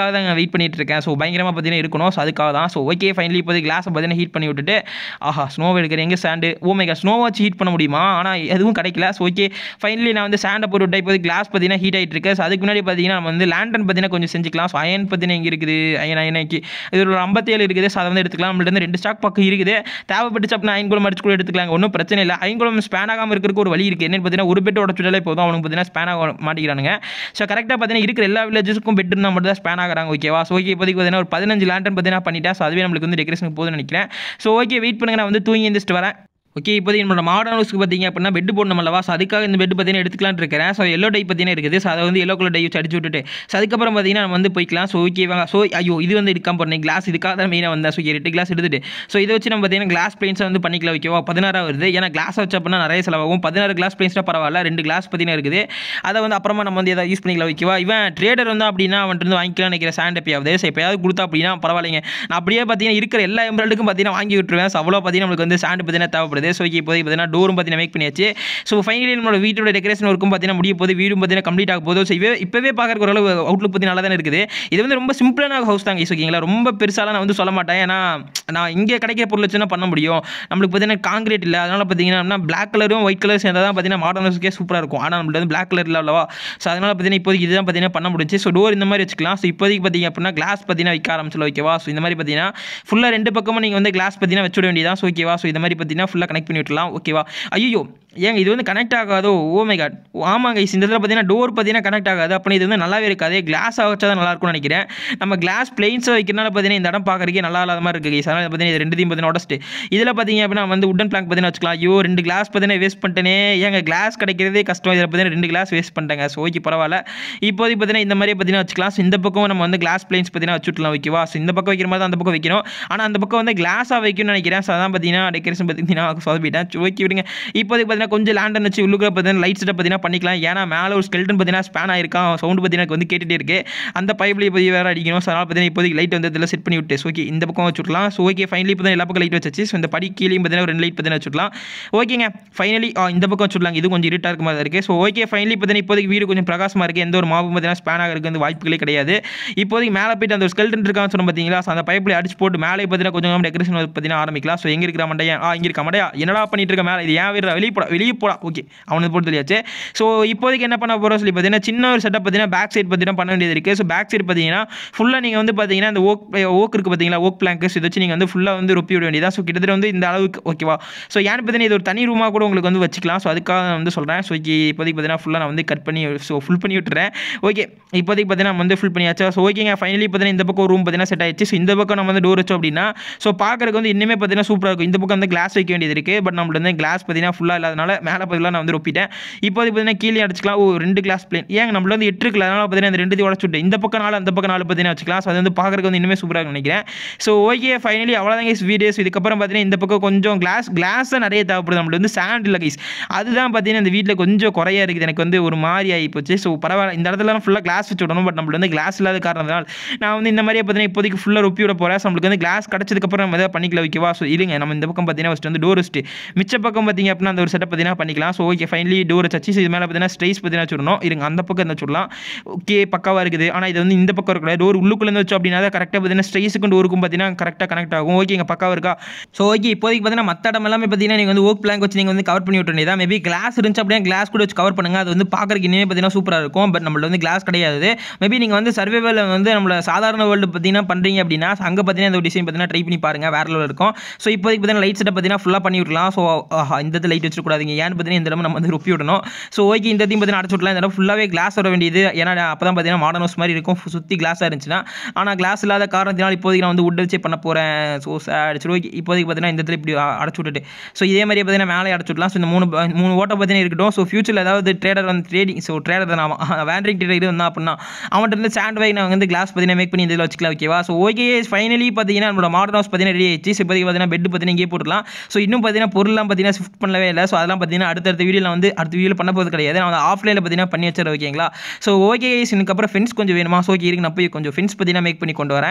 வெயிட் பண்ணிட்டு இருக்கேன் ஸோ பயங்கரமாக பார்த்தீங்கன்னா இருக்கணும் ஸோ அதுக்காக தான் ஸோ ஓகே ஃபைனலி இப்போதைக்கு கிளாஸை பார்த்தீங்கன்னா ஹீட் பண்ணி விட்டுட்டு ஆஹா ஸ்னோ எடுக்கிறேன் எங்கே சாண்டு ஓமேகா ஸ்னோ வச்சு ஹீட் பண்ண முடியுமா ஆனால் எதுவும் கிடைக்கல ஸோ ஓகே ஃபைனலி நான் வந்து சாண்டை போட்டு விட்டேன் இப்போதைக்கு கிளாஸ் பார்த்தீங்கன்னா ஹீட் ஆகிட்டு இருக்கு ஸோ அதுக்கு முன்னாடி பார்த்தீங்கன்னா நம்ம வந்து லேண்டன் பார்த்தீங்கன்னா கொஞ்சம் செஞ்சுக்கலாம் ஸோ அயன் பார்த்தீங்கன்னா எங்கே இருக்குது அயன் அயனைக்கு இது ஒரு ஐம்பத்தேழு இருக்குது ஸோ அதை வந்து எடுத்துக்கலாம் நம்மள்ட்ட வந்து ரெண்டு ஸ்டாக் பக்கம் இருக்குது தேவைப்பட்டுச்சு அப்படின்னா ஐங்குளம் அடிச்சு கூட எடுத்துக்கலாம் ஒன்றும் பிரச்சனை இல்லை ஐங்குளம் ஸ்பேன் ஆகாமல் இருக்கிறதுக்கு ஒரு வழி இருக்குது என்னன்னு பார்த்தீங்கன்னா ஒரு பெட் உடச்சுட்டாலே போதும் அவனுக்கு பார்த்தீங்கன்னா ஸ்பேன் ஆக மாட்டேங்கிறானுங்க ஸோ கரெக்டாக பார்த்தீங்கன்னா இருக்கிற எல்லா வில்லேஜஸ்க்கும் பெட் இருந்தால் மட்டும் தான் ஸ்பேன் ஆகிறாங்க ஓகேவா ஸோ ஓகே இப்போதைக்கு பார்த்தீங்கன்னா ஒரு பதினஞ்சு லேண்டன் பார்த்தீங்கன்னா பண்ணிட்டேன் ஸோ அதுவே நம்மளுக்கு வந்து டெக்கரேஷனுக்கு போதும்னு நினைக்கிறேன் ஸோ ஓகே வெயிட் பண்ணுங்க நான் வந்து தூங்கி எழுந்திரிச்சிட்டு வரேன் ஓகே இப்போ என்னோட மாடர்ன் ஹவுஸ்க்கு பார்த்தீங்க அப்படின்னா பெட் போடணும் அல்லவா ஸோ அதுக்காக இந்த பெட் பார்த்தீங்கன்னா எடுத்துக்கலாம்னு இருக்கிறேன் ஸோ எல்லோ டை பார்த்தீங்கன்னா இருக்குது ஸோ அதை வந்து எல்லோ கலர் டை வச்சு அடிச்சு விட்டுட்டு ஸோ அதுக்கப்புறம் பார்த்தீங்கன்னா நம்ம வந்து போய்க்கலாம் ஸோ ஓகேவாங்க ஸோ ஐயோ இது வந்து எடுக்காம போறேன் கிளாஸ் இதுக்காக தான் மெயினாக வந்தேன் ஸோ ரெண்டு கிளாஸ் எடுத்துட்டு ஸோ இதை வச்சு நம்ம பார்த்தீங்கன்னா கிளாஸ் பிளேன்ஸை வந்து பண்ணிக்கலாம் ஓகேவா பதினாறாக வருது ஏன்னா கிளாஸ் வச்சு அப்படின்னா நிறைய செலவாகும் பதினாறு கிளாஸ் பிளேன்ஸ்னால் பரவாயில்ல ரெண்டு கிளாஸ் பார்த்தீங்கன்னா இருக்குது அதை வந்து அப்புறமா நம்ம வந்து எதாவது யூஸ் பண்ணிக்கலாம் ஓகேவா இவன் ட்ரேடர் வந்து அப்படின்னா அவன்ட்டு இருந்து வாங்கிக்கலாம் நினைக்கிற சாண்ட் எப்பயாவது ஸோ எப்பயாவது கொடுத்தா அப்படின்னா பரவாயில்லைங்க நான் அப்படியே பார்த்தீங்கன்னா இருக்கிற எல்லா எம்ப்ராய்டுக்கும் பார்த்தீங்கன்னா வாங்கி விட்டுருவேன் ஸோ அவ்வளோ பார்த்தீங்கன்னா நம்மளுக்கு வந்து சாண்ட் பார்த்தீங்கன்னா தேவைப்படுது ஸோ இப்போதைக்கு பார்த்தீங்கன்னா டோரும் பார்த்தீங்கன்னா மேக் பண்ணியாச்சு ஸோ ஃபைனலி நம்மளோட வீட்டோட டெக்கரேஷன் ஒர்க்கும் பார்த்தீங்கன்னா முடிய போது வீடும் பார்த்தீங்கன்னா கம்ப்ளீட் ஆக போதும் ஸோ இவே இப்போவே பார்க்கறக்கு ஓரளவு அவுட்லுக் பற்றி நல்லா தானே இருக்குது இது வந்து ரொம்ப சிம்பிளான ஹவுஸ் தாங்க ஓகேங்களா ரொம்ப பெருசாலாம் நான் வந்து சொல்ல மாட்டேன் ஏன்னா நான் இங்கே கிடைக்கிற பொருள் வச்சு தான் பண்ண முடியும் நம்மளுக்கு பார்த்தீங்கன்னா காங்கிரீட் இல்லை அதனால் பார்த்தீங்கன்னா பிளாக் கலரும் ஒயிட் கலர் சேர்ந்தால் தான் பார்த்தீங்கன்னா மாடர்ன் ஹவுஸ்க்கே சூப்பராக இருக்கும் ஆனால் நம்மளுக்கு வந்து பிளாக் கலர் இல்லை அல்லவா ஸோ அதனால் பார்த்தீங்கன்னா இப்போதைக்கு இதுதான் பார்த்தீங்கன்னா பண்ண முடிஞ்சு ஸோ டோர் இந்த மாதிரி வச்சுக்கலாம் ஸோ இப்போதைக்கு பார்த்தீங்க அப்படின்னா கிளாஸ் பார்த்தீங்கன்னா வைக்க ஆரம்பிச்சல ஓகேவா ஸோ இந்த மாதிரி பார்த்தீங்கன்னா ஃபுல்லாக ரெண்டு பக்கமும் நீங்கள் வந்து கிளாஸ் பார்த்தீங்கன்னா வச்சுட வேண்டியதான் ஸோ ஓகேவா ஸோ இந்த மாதிரி பார்த்தீங்கன்னா ஃபுல்லாக கனெக்ட் பண்ணி விட்டுலாம் ஓகேவா ஐயோ ஏங்க இது வந்து கனெக்ட் ஆகாதோ ஓ மை காட் ஆமாங்க இந்த இடத்துல பார்த்தீங்கன்னா டோர் பார்த்தீங்கன்னா கனெக்ட் ஆகாது அப்போ இது வந்து நல்லாவே இருக்காது கிளாஸ் வச்சா தான் நல்லா இருக்கும்னு நினைக்கிறேன் நம்ம கிளாஸ் பிளெயின்ஸை வைக்கிறனால பார்த்தீங்கன்னா இந்த இடம் பார்க்கறதுக்கே நல்லா இல்லாத மாதிரி இருக்குது அதனால் பார்த்தீங்கன்னா இது ரெண்டுத்தையும் பார்த்தீங்கன்னா உடச்சிட்டு இதில் பார்த்தீங்க அப்படின்னா வந்து உடன் பிளாங்க் பார்த்தீங்கன்னா வச்சுக்கலாம் ஐயோ ரெண்டு கிளாஸ் பார்த்தீங்கன்னா வேஸ்ட் பண்ணிட்டேனே ஏங்க கிளாஸ் கிடைக்கிறதே கஷ்டம் இதில் பார்த்தீங்கன்னா ரெண்டு கிளாஸ் வேஸ்ட் பண்ணிட்டேங்க ஸோ ஓகே பரவாயில்ல இப்போதைக்கு பார்த்தீங்கன்னா இந்த மாதிரி பார்த்தீங்கன்னா வச்சுக்கலாம் So, இந்த பக்கம் நம்ம வந்து கிளாஸ் பிளேன்ஸ் பார்த்தீங்கன்னா வச்சுக்கலாம் ஓகேவா ஸோ இந்த பக்கம் வைக்கிற மாதிரி தான் அந்த பக்கம் வைக்கணும் ஆனால் அந்த பக்கம் வந்து கிளாஸாக வைக்கணும்னு நினைக்கிறேன் ஸோ அதான் பார்த்தீங்கன்னா டெக்கரேஷன் பார்த்தீங்கன்னா சொதப்பிட்டேன் ஓகே விடுங்க இப்போதைக்கு பார்த்தீங்கன்னா கொஞ்சம் லேண்டன் வச்சு உள்ளுக்குள்ள பார்த்தீங்கன்னா லைட் செட்டப் பார்த்தீங்கன்னா பண்ணிக்கலாம் ஏன்னா மேலே ஒரு ஸ்கெல்டன் பார்த்தீங்கன்னா ஸ்பேன் ஆயிருக்கான் சவுண்ட் பார்த்தீங்கன்னா எனக்கு வந்து கேட்டுகிட்டே இருக்கு அந்த பைப்லேயே போய் வேறு அடிக்கணும் ஸோ அதனால் பார்த்தீங்கன்னா இப்போதைக்கு லைட் வந்து இதில் செட் பண்ணி விட்டு ஓகே இந்த பக்கம் வச்சுக்கலாம் ஸோ ஓகே ஃபைனலி இப்போ எல்லா பக்கம் லைட் வச்சு ஸோ இந்த படி கீழே பார்த்தீங்கன்னா ஒரு ரெண்டு லைட் பார்த்தீங்கன்னா வச்சுக்கலாம் ஓகேங்க ஃபைனலி இந்த பக்கம் வச்சுடலாம் இது கொஞ்சம் இருட்டாக இருக்க மாதிரி இருக்குது ஸோ ஓகே ஃபைனலி பார்த்தீங்கன்னா இப்போதைக்கு வீடு கொஞ்சம் பிரகாசமாக இருக்குது எந்த ஒரு மாவு பார்த்தீங்கன்னா ஸ்பேன் ஆகிறதுக்கு வந்து வாய்ப்புகளே கிடையாது இப்போதைக்கு மேலே போயிட்டு அந்த ஒரு ஸ்கெல்டன் இருக்கான்னு சொன்ன பார்த்தீங்களா ஸோ அந்த பைப்பில் அடிச்சு போட்டு மேலே பார்த்தீங்கன்னா கொஞ்சம் டெக்கரேஷன் பார்த்தீங்கன்னா ஆரம்பிக்கலாம் ஸோ எங்கே இருக்கிற மண்டையா ஆ இங்கே இருக்க மண்டையா என்னடா பண்ணிட்டு இருக்க மேலே இது ஏன் வீடு வெளியே போடா வெளியே போடா ஓகே அவனுக்கு போட்டு தெரியாச்சு ஸோ இப்போதைக்கு என்ன பண்ண போகிறோம் சொல்லி பார்த்தீங்கன்னா சின்ன ஒரு செட்டப் பார்த்தீங்கன்னா பேக் சைடு பார்த்தீங்கன்னா பண்ண வேண்டியது இருக்குது ஸோ பேக் சைடு பார்த்தீங்கன்னா ஃபுல்லாக நீங்கள் வந்து பார்த்தீங்கன்னா இந்த ஓக் ஓக் இருக்குது பார்த்தீங்களா ஓக் பிளாங்கஸ் இதை வச்சு நீங்கள் வந்து ஃபுல்லாக வந்து ரொப்பி விட வேண்டியதா ஸோ கிட்டத்தட்ட வந்து இந்த அளவுக்கு ஓகேவா ஸோ ஏன்னு பார்த்தீங்கன்னா இது ஒரு தனி ரூமாக கூட உங்களுக்கு வந்து வச்சுக்கலாம் ஸோ அதுக்காக நான் வந்து சொல்கிறேன் ஸோ இப்போதைக்கு பார்த்தீங்கன்னா ஃபுல்லாக நான் வந்து கட் பண்ணி ஸோ ஃபுல் பண்ணி விட்டுறேன் ஓகே இப்போதைக்கு பார்த்தீங்கன்னா நம்ம வந்து ஃபுல் பண்ணியாச்சா ஸோ ஓகேங்க ஃபைனலி பார்த்தீங்கன்னா இந்த பக்கம் ரூம் பார்த்தீங்கன்னா செட் ஆயிடுச்சு ஸோ இந்த பக்கம் நம்ம வந்து டோர் வச்சோம் அப்படின்னா ஸோ பார்க்கறதுக்கு வந்து இன்னுமே பார்த்தீங்கன்னா சூப்பராக இருக்கும் இந்த பக்கம் வந்து கிளாஸ் வைக்க வேண்டியது இருக்குது பட் நம்மளுக்கு வந்து கிளாஸ் பார்த்தீங்கன்னா ஃபுல்லாக இல்லாதனால மேலே பதிலாக நான் வந்து ரொப்பிட்டேன் இப்போதைக்கு பார்த்தீங்கன்னா கீழே அடிச்சுக்கலாம் ஓ ரெண்டு கிளாஸ் பிளேன் ஏங்க நம்மள வந்து எட்டு இருக்குல்ல அதனால பார்த்தீங்கன்னா இந்த ரெண்டு உடச்சு விட்டு இந்த பக்கம் நாலு அந்த பக்கம் நாலு பார்த்தீங்கன்னா வச்சுக்கலாம் ஸோ அது வந்து பார்க்கறதுக்கு வந்து இன்னுமே சூப்பராக இருக்கும்னு நினைக்கிறேன் ஸோ ஓகே ஃபைனலி அவ்வளோதாங்க வீடியோஸ் இதுக்கப்புறம் பார்த்தீங்கன்னா இந்த பக்கம் கொஞ்சம் கிளாஸ் கிளாஸ் தான் நிறைய தேவைப்படுது நம்மளுக்கு வந்து சாண்ட் இல்லை கைஸ் அதுதான் பார்த்தீங்கன்னா இந்த வீட்டில் கொஞ்சம் குறையா இருக்குது எனக்கு வந்து ஒரு மாதிரி ஆகி போச்சு ஸோ பரவாயில்ல இந்த இடத்துல ஃபுல்லாக கிளாஸ் வச்சு விடணும் பட் நம்மளுக்கு வந்து கிளாஸ் இல்லாத காரணத்தினால் நான் வந்து இந்த மாதிரியே பார்த்தீங்கன்னா இப்போதைக்கு ஃபுல்லாக ரொப்பி விட போகிறேன் ஸோ நம்மளுக்கு வந்து கிளாஸ் கிடச்சதுக்கப்புறம் நம்ம எதாவது பண்ணிக்கலாம் ஓகேவா ஸோ இருங்க நம்ம இந்த பக்கம் பார்த்தீங்கன்னா ஃபஸ்ட் வந்து டோர் வச்சுட்டு மிச்ச பக்கம் பார்த்தீங்க அப்படின்னா அந்த ஒரு செட்டப் பார்த்தீங்கன்னா பண்ணிக்கலாம் ஸோ ஓகே ஃபைனலி டோர் வச்சு இது மேலே பார்த்தீங்கன்னா ஸ்ட்ரைஸ் பார்த்தீங்கன்னா வச்சுடணும் இருங்க அந்த பக்கம் இந்த வச்சுடலாம் ஓகே பக்காவாக இருக்குது ஆனால் இது வந்து இந்த பக்கம் இருக்கக்கூடாது டோர் உள்ளுக்குள்ளேருந்து வச்சோம் அப்படின்னா கரெக்டாக பார்த்தீங்கன்னா ஸ்ட்ரைஸுக்கும் டோருக்கும் பார்த்தீங்கன்னா கரெக்டாக கனெக்ட் ஆகும் ஓகேங்க பக்காவாக இருக்கா ஸோ ஓகே இப்போதைக்கு பார்த்தீங்கன்னா மற்ற இடம் எல்லாமே பார்த்தீங்கன்னா நீங்கள் வந்து ஓக் பிளாங்க் வச்சு நீங்கள் வந்து கவர் பண்ணி விட்டுருந்தா மேபி கிளாஸ் இருந்துச்சு அப்படியே கிளாஸ் கூட வச்சு கவர் பண்ணுங்க அது வந்து பார்க்கறதுக்கு இன்னுமே பார்த்தீங்கன்னா சூப்பராக இருக்கும் பட் நம்மள்ட்ட வந்து கிளாஸ் கிடையாது மேபி நீங்கள் வந்து சர்வேவல் வந்து நம்மள சாதாரண வேர்ல்டு பார்த்தீங்கன்னா பண்ணுறீங்க அப்படின்னா அங்கே பார்த்தீங்கன்னா இந்த டிசைன் பார்த்தீங்கன்னா ட்ரை பண்ணி பாருங்க வேற லெவல் இருக்கும் ஸோ இப்போதைக்கு பார்த்தீங்கன்னா லைட் செட்டப் பார்த்தீங்கன்னா ஃபுல்லாக பண்ணி விடலாம் ஸோ இந்த இடத்துல லைட் வச்சுக்கூடாதுங்க ஏன்னு பார்த்தீங்கன்னா இந்த இடம் நம்ம வந்து ரொப்பி விடணும் ஸோ ஓகே இந்த இதையும் பார்த்தீங்கன்னா அடைச்சு விடலாம் இந்த இடம் ஃபுல்லாகவே கிளாஸ் வர வேண்டியது ஏன்னா அப்போ தான் பார்த்தீங்கன்னா மாடர்ன் ஹவுஸ் மாதிரி இருக்கும் சுற்றி கிளாஸாக இருந்துச்சுன்னா ஆனால் கிளாஸ் இல்லாத காரணத்தினால் இப்போதைக்கு நான் வந்து உட் வச்சே பண்ண போகிறேன் ஸோ சரி ஓகே இப்போதைக்கு பார்த்தீங்கன்னா இந்த இடத்துல இப்படி அ- அடைச்சு விட்டுட்டு ஸோ இதே மாதிரி பார்த்தீங்கன்னா மேலே அடைச்சு விடலாம் ஸோ இந்த மூணு ப- மூணு ஓட்டை பார்த்தீங்கன்னா இருக்கட்டும் ஸோ ஃபியூச்சரில் ஏதாவது ட்ரேடர் வந்து ட்ரேடிங் ஸோ ட்ரேடர் தான் அவன் வேண்ட்ரிங் ட்ரேடர் இருந்தா அப்படின்னா அவன்கிட்ட இருந்து சாண்ட் வைக் நான் வந்து கிளாஸ் பார்த்தீங்கன்னா மேக் பண்ணி இதில் வச்சுக்கலாம் ஓகேவா ஸோ ஓகே ஃபைனலி பார்த்தீங்கன்னா நம்மளோட மாடர்ன் ஹவுஸ் பார்த்தீங்கன்னா ரெடி ஆயிடுச்சு ஸோ இப்போதைக்கு பார்த்தீங்கன்னா பெட் பார்த்தீங்கன்னா இங்கே போட்டுக்கலாம் ஸோ இன்னும் பார்த்தீங்கன்னா பொருள்லாம் பார்த்தீங்கன்னா ஷிஃப்ட் பண்ணவே இல்லை ஸோ அதெல்லாம் பார்த்தீங்கன்னா அடுத்தடுத்த வீடியோவில் வந்து அடுத்த வீடியோ பண்ண போகிறது கிடையாது நான் வந்து ஆஃப்லைனில் பார்த்தீங்கன்னா பண்ணி வச்சிடறேன் ஓகேங்களா ஸோ ஓகே இதுக்கப்புறம் ஃப்ரெண்ட்ஸ் கொஞ்சம் வேணுமா ஸோ ஓகே இருக்கு நான் போய் கொஞ்சம் ஃப்ரெண்ட்ஸ் பார்த்தீங்கன்னா மேக் பண்ணி கொண்டு வரேன்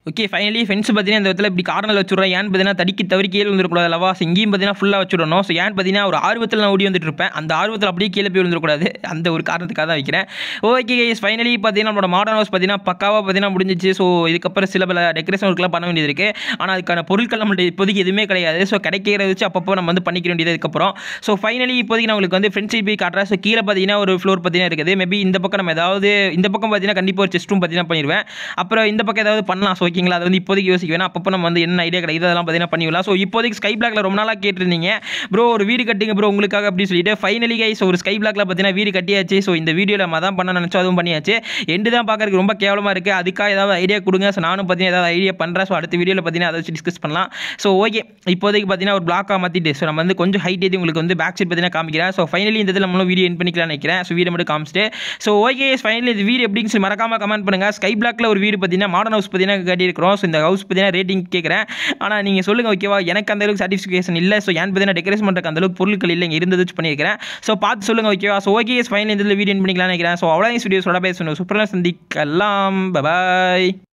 ஓகே ஃபைனலி ஃபென்ஸ் பார்த்தீங்கன்னா இந்த இடத்துல இப்படி கார்னரில் வச்சுடுறேன் ஏன்னு பார்த்தீங்கன்னா தடிக்கி தவறி கீழே விழுந்துடக்கூடாது அல்லவா ஸோ இங்கேயும் பார்த்தீங்கன்னா ஃபுல்லாக வச்சுடணும் ஸோ ஏன்னு பார்த்தீங்கன்னா ஒரு ஆர்வத்தில் நான் ஓடி வந்துட்டு இருப்பேன் அந்த ஆர்வத்தில் அப்படியே கீழே போய் விழுந்துடக்கூடாது அந்த ஒரு காரணத்துக்காக தான் வைக்கிறேன் ஓகே கைஸ் ஃபைனலி பார்த்தீங்கன்னா நம்மளோட மாடர்ன் ஹவுஸ் பார்த்தீங்கன்னா பக்காவாக பார்த்தீங்கன்னா முடிஞ்சிச்சு ஸோ இதுக்கப்புறம் சில பல டெக்கரேஷன் ஒர்க்லாம் பண்ண வேண்டியது இருக்குது ஆனால் அதுக்கான பொருட்கள் நம்மள்ட்ட இப்போதைக்கு எதுவுமே கிடையாது ஸோ கிடைக்கிறத வச்சு அப்பப்போ நம்ம வந்து பண்ணிக்க வேண்டியது அதுக்கப்புறம் ஸோ ஃபைனலி இப்போதைக்கு நான் உங்களுக்கு வந்து ஃப்ரெண்ட்ஷிப் போய் காட்டுறேன் ஸோ கீழே பார்த்தீங்கன்னா ஒரு ஃப்ளோர் பார்த்தீங்கன்னா இருக்குது மேபி இந்த பக்கம் நம்ம ஏதாவது இந்த பக்கம் பார்த்தீங்கன்னா கண்டிப்பாக ஒரு செஸ்ட் ரூம் பார்த்தீங்கன்னா பண்ணிடுவேன் அப்புறம் இந்த பக்கம் ஏதாவது பண்ணலாம் ஸோ ஓகேங்களா அது வந்து இப்போதைக்கு யோசிக்க வேணாம் அப்பப்போ நம்ம வந்து என்ன ஐடியா கிடையாது அதெல்லாம் பார்த்தீங்கன்னா பண்ணிவிடலாம் ஸோ இப்போதைக்கு ஸ்கை பிளாக்ல ரொம்ப நாளாக கேட்டிருந்தீங்க ப்ரோ ஒரு வீடு கட்டுங்க ப்ரோ உங்களுக்காக அப்படின்னு சொல்லிட்டு ஃபைனலி கைஸ் ஒரு ஸ்கை பிளாக்ல பார்த்தீங்கன்னா வீடு கட்டியாச்சு ஸோ இந்த வீடியோவில் நம்ம தான் பண்ண நினச்சோம் அதுவும் பண்ணியாச்சு எண்டு தான் பார்க்கறதுக்கு ரொம்ப கேவலமாக இருக்குது அதுக்காக ஏதாவது ஐடியா கொடுங்க ஸோ நானும் பார்த்தீங்கன்னா ஏதாவது ஐடியா பண்ணுறேன் ஸோ அடுத்த வீடியோவில் பார்த்தீங்கன்னா அதை வச்சு டிஸ்கஸ் பண்ணலாம் ஸோ ஓகே இப்போதைக்கு பார்த்தீங்கன்னா ஒரு பிளாக்காக மாற்றிட்டு ஸோ நம்ம வந்து கொஞ்சம் ஹைட் ஏற்றி உங்களுக்கு வந்து பேக் சைட் பார்த்தீங்கன்னா காமிக்கிறேன் ஸோ ஃபைனலி இந்த இதில் நம்மளும் வீடியோ என் பண்ணிக்கலாம்னு நினைக்கிறேன் ஸோ வீடியோ மட்டும் காமிச்சிட்டு ஸோ ஓகே ஃபைனலி இந்த வீடு எப்படின்னு சொல்லி மறக்காம கமெண்ட் பண்ணுங்கள் ஸ்கை பிளாக்ல ஒரு வீடு பார்த்தீங்கன்னா மாடர்ன் ஹவுஸ் பார்த்தீங்கன்னா கட்டியிருக்கிறோம் ஸோ இந்த ஹவுஸ் பார்த்தீங்கன்னா ரேட்டிங் கேட்குறேன் ஆனால் நீங்கள் சொல்லுங்கள் ஓகேவா எனக்கு அந்த அளவுக்கு சாட்டிஸ்ஃபிகேஷன் இல்லை ஸோ ஏன் பார்த்தீங்கன்னா டெக்கரேஷன் பண்ணுறக்கு அந்த அளவுக்கு பொருட்கள் இல்லை இங்கே இருந்தது வச்சு பண்ணியிருக்கிறேன் ஸோ பார்த்து சொல்லுங்கள் ஓகேவா ஸோ ஓகே ஃபைனல் இந்த வீடியோ பண்ணிக்கலாம்னு நினைக்கிறேன் ஸோ அவ்வளோ வீடியோஸோட பேசணும் சூப்பராக சந்திக்கலாம் பாய்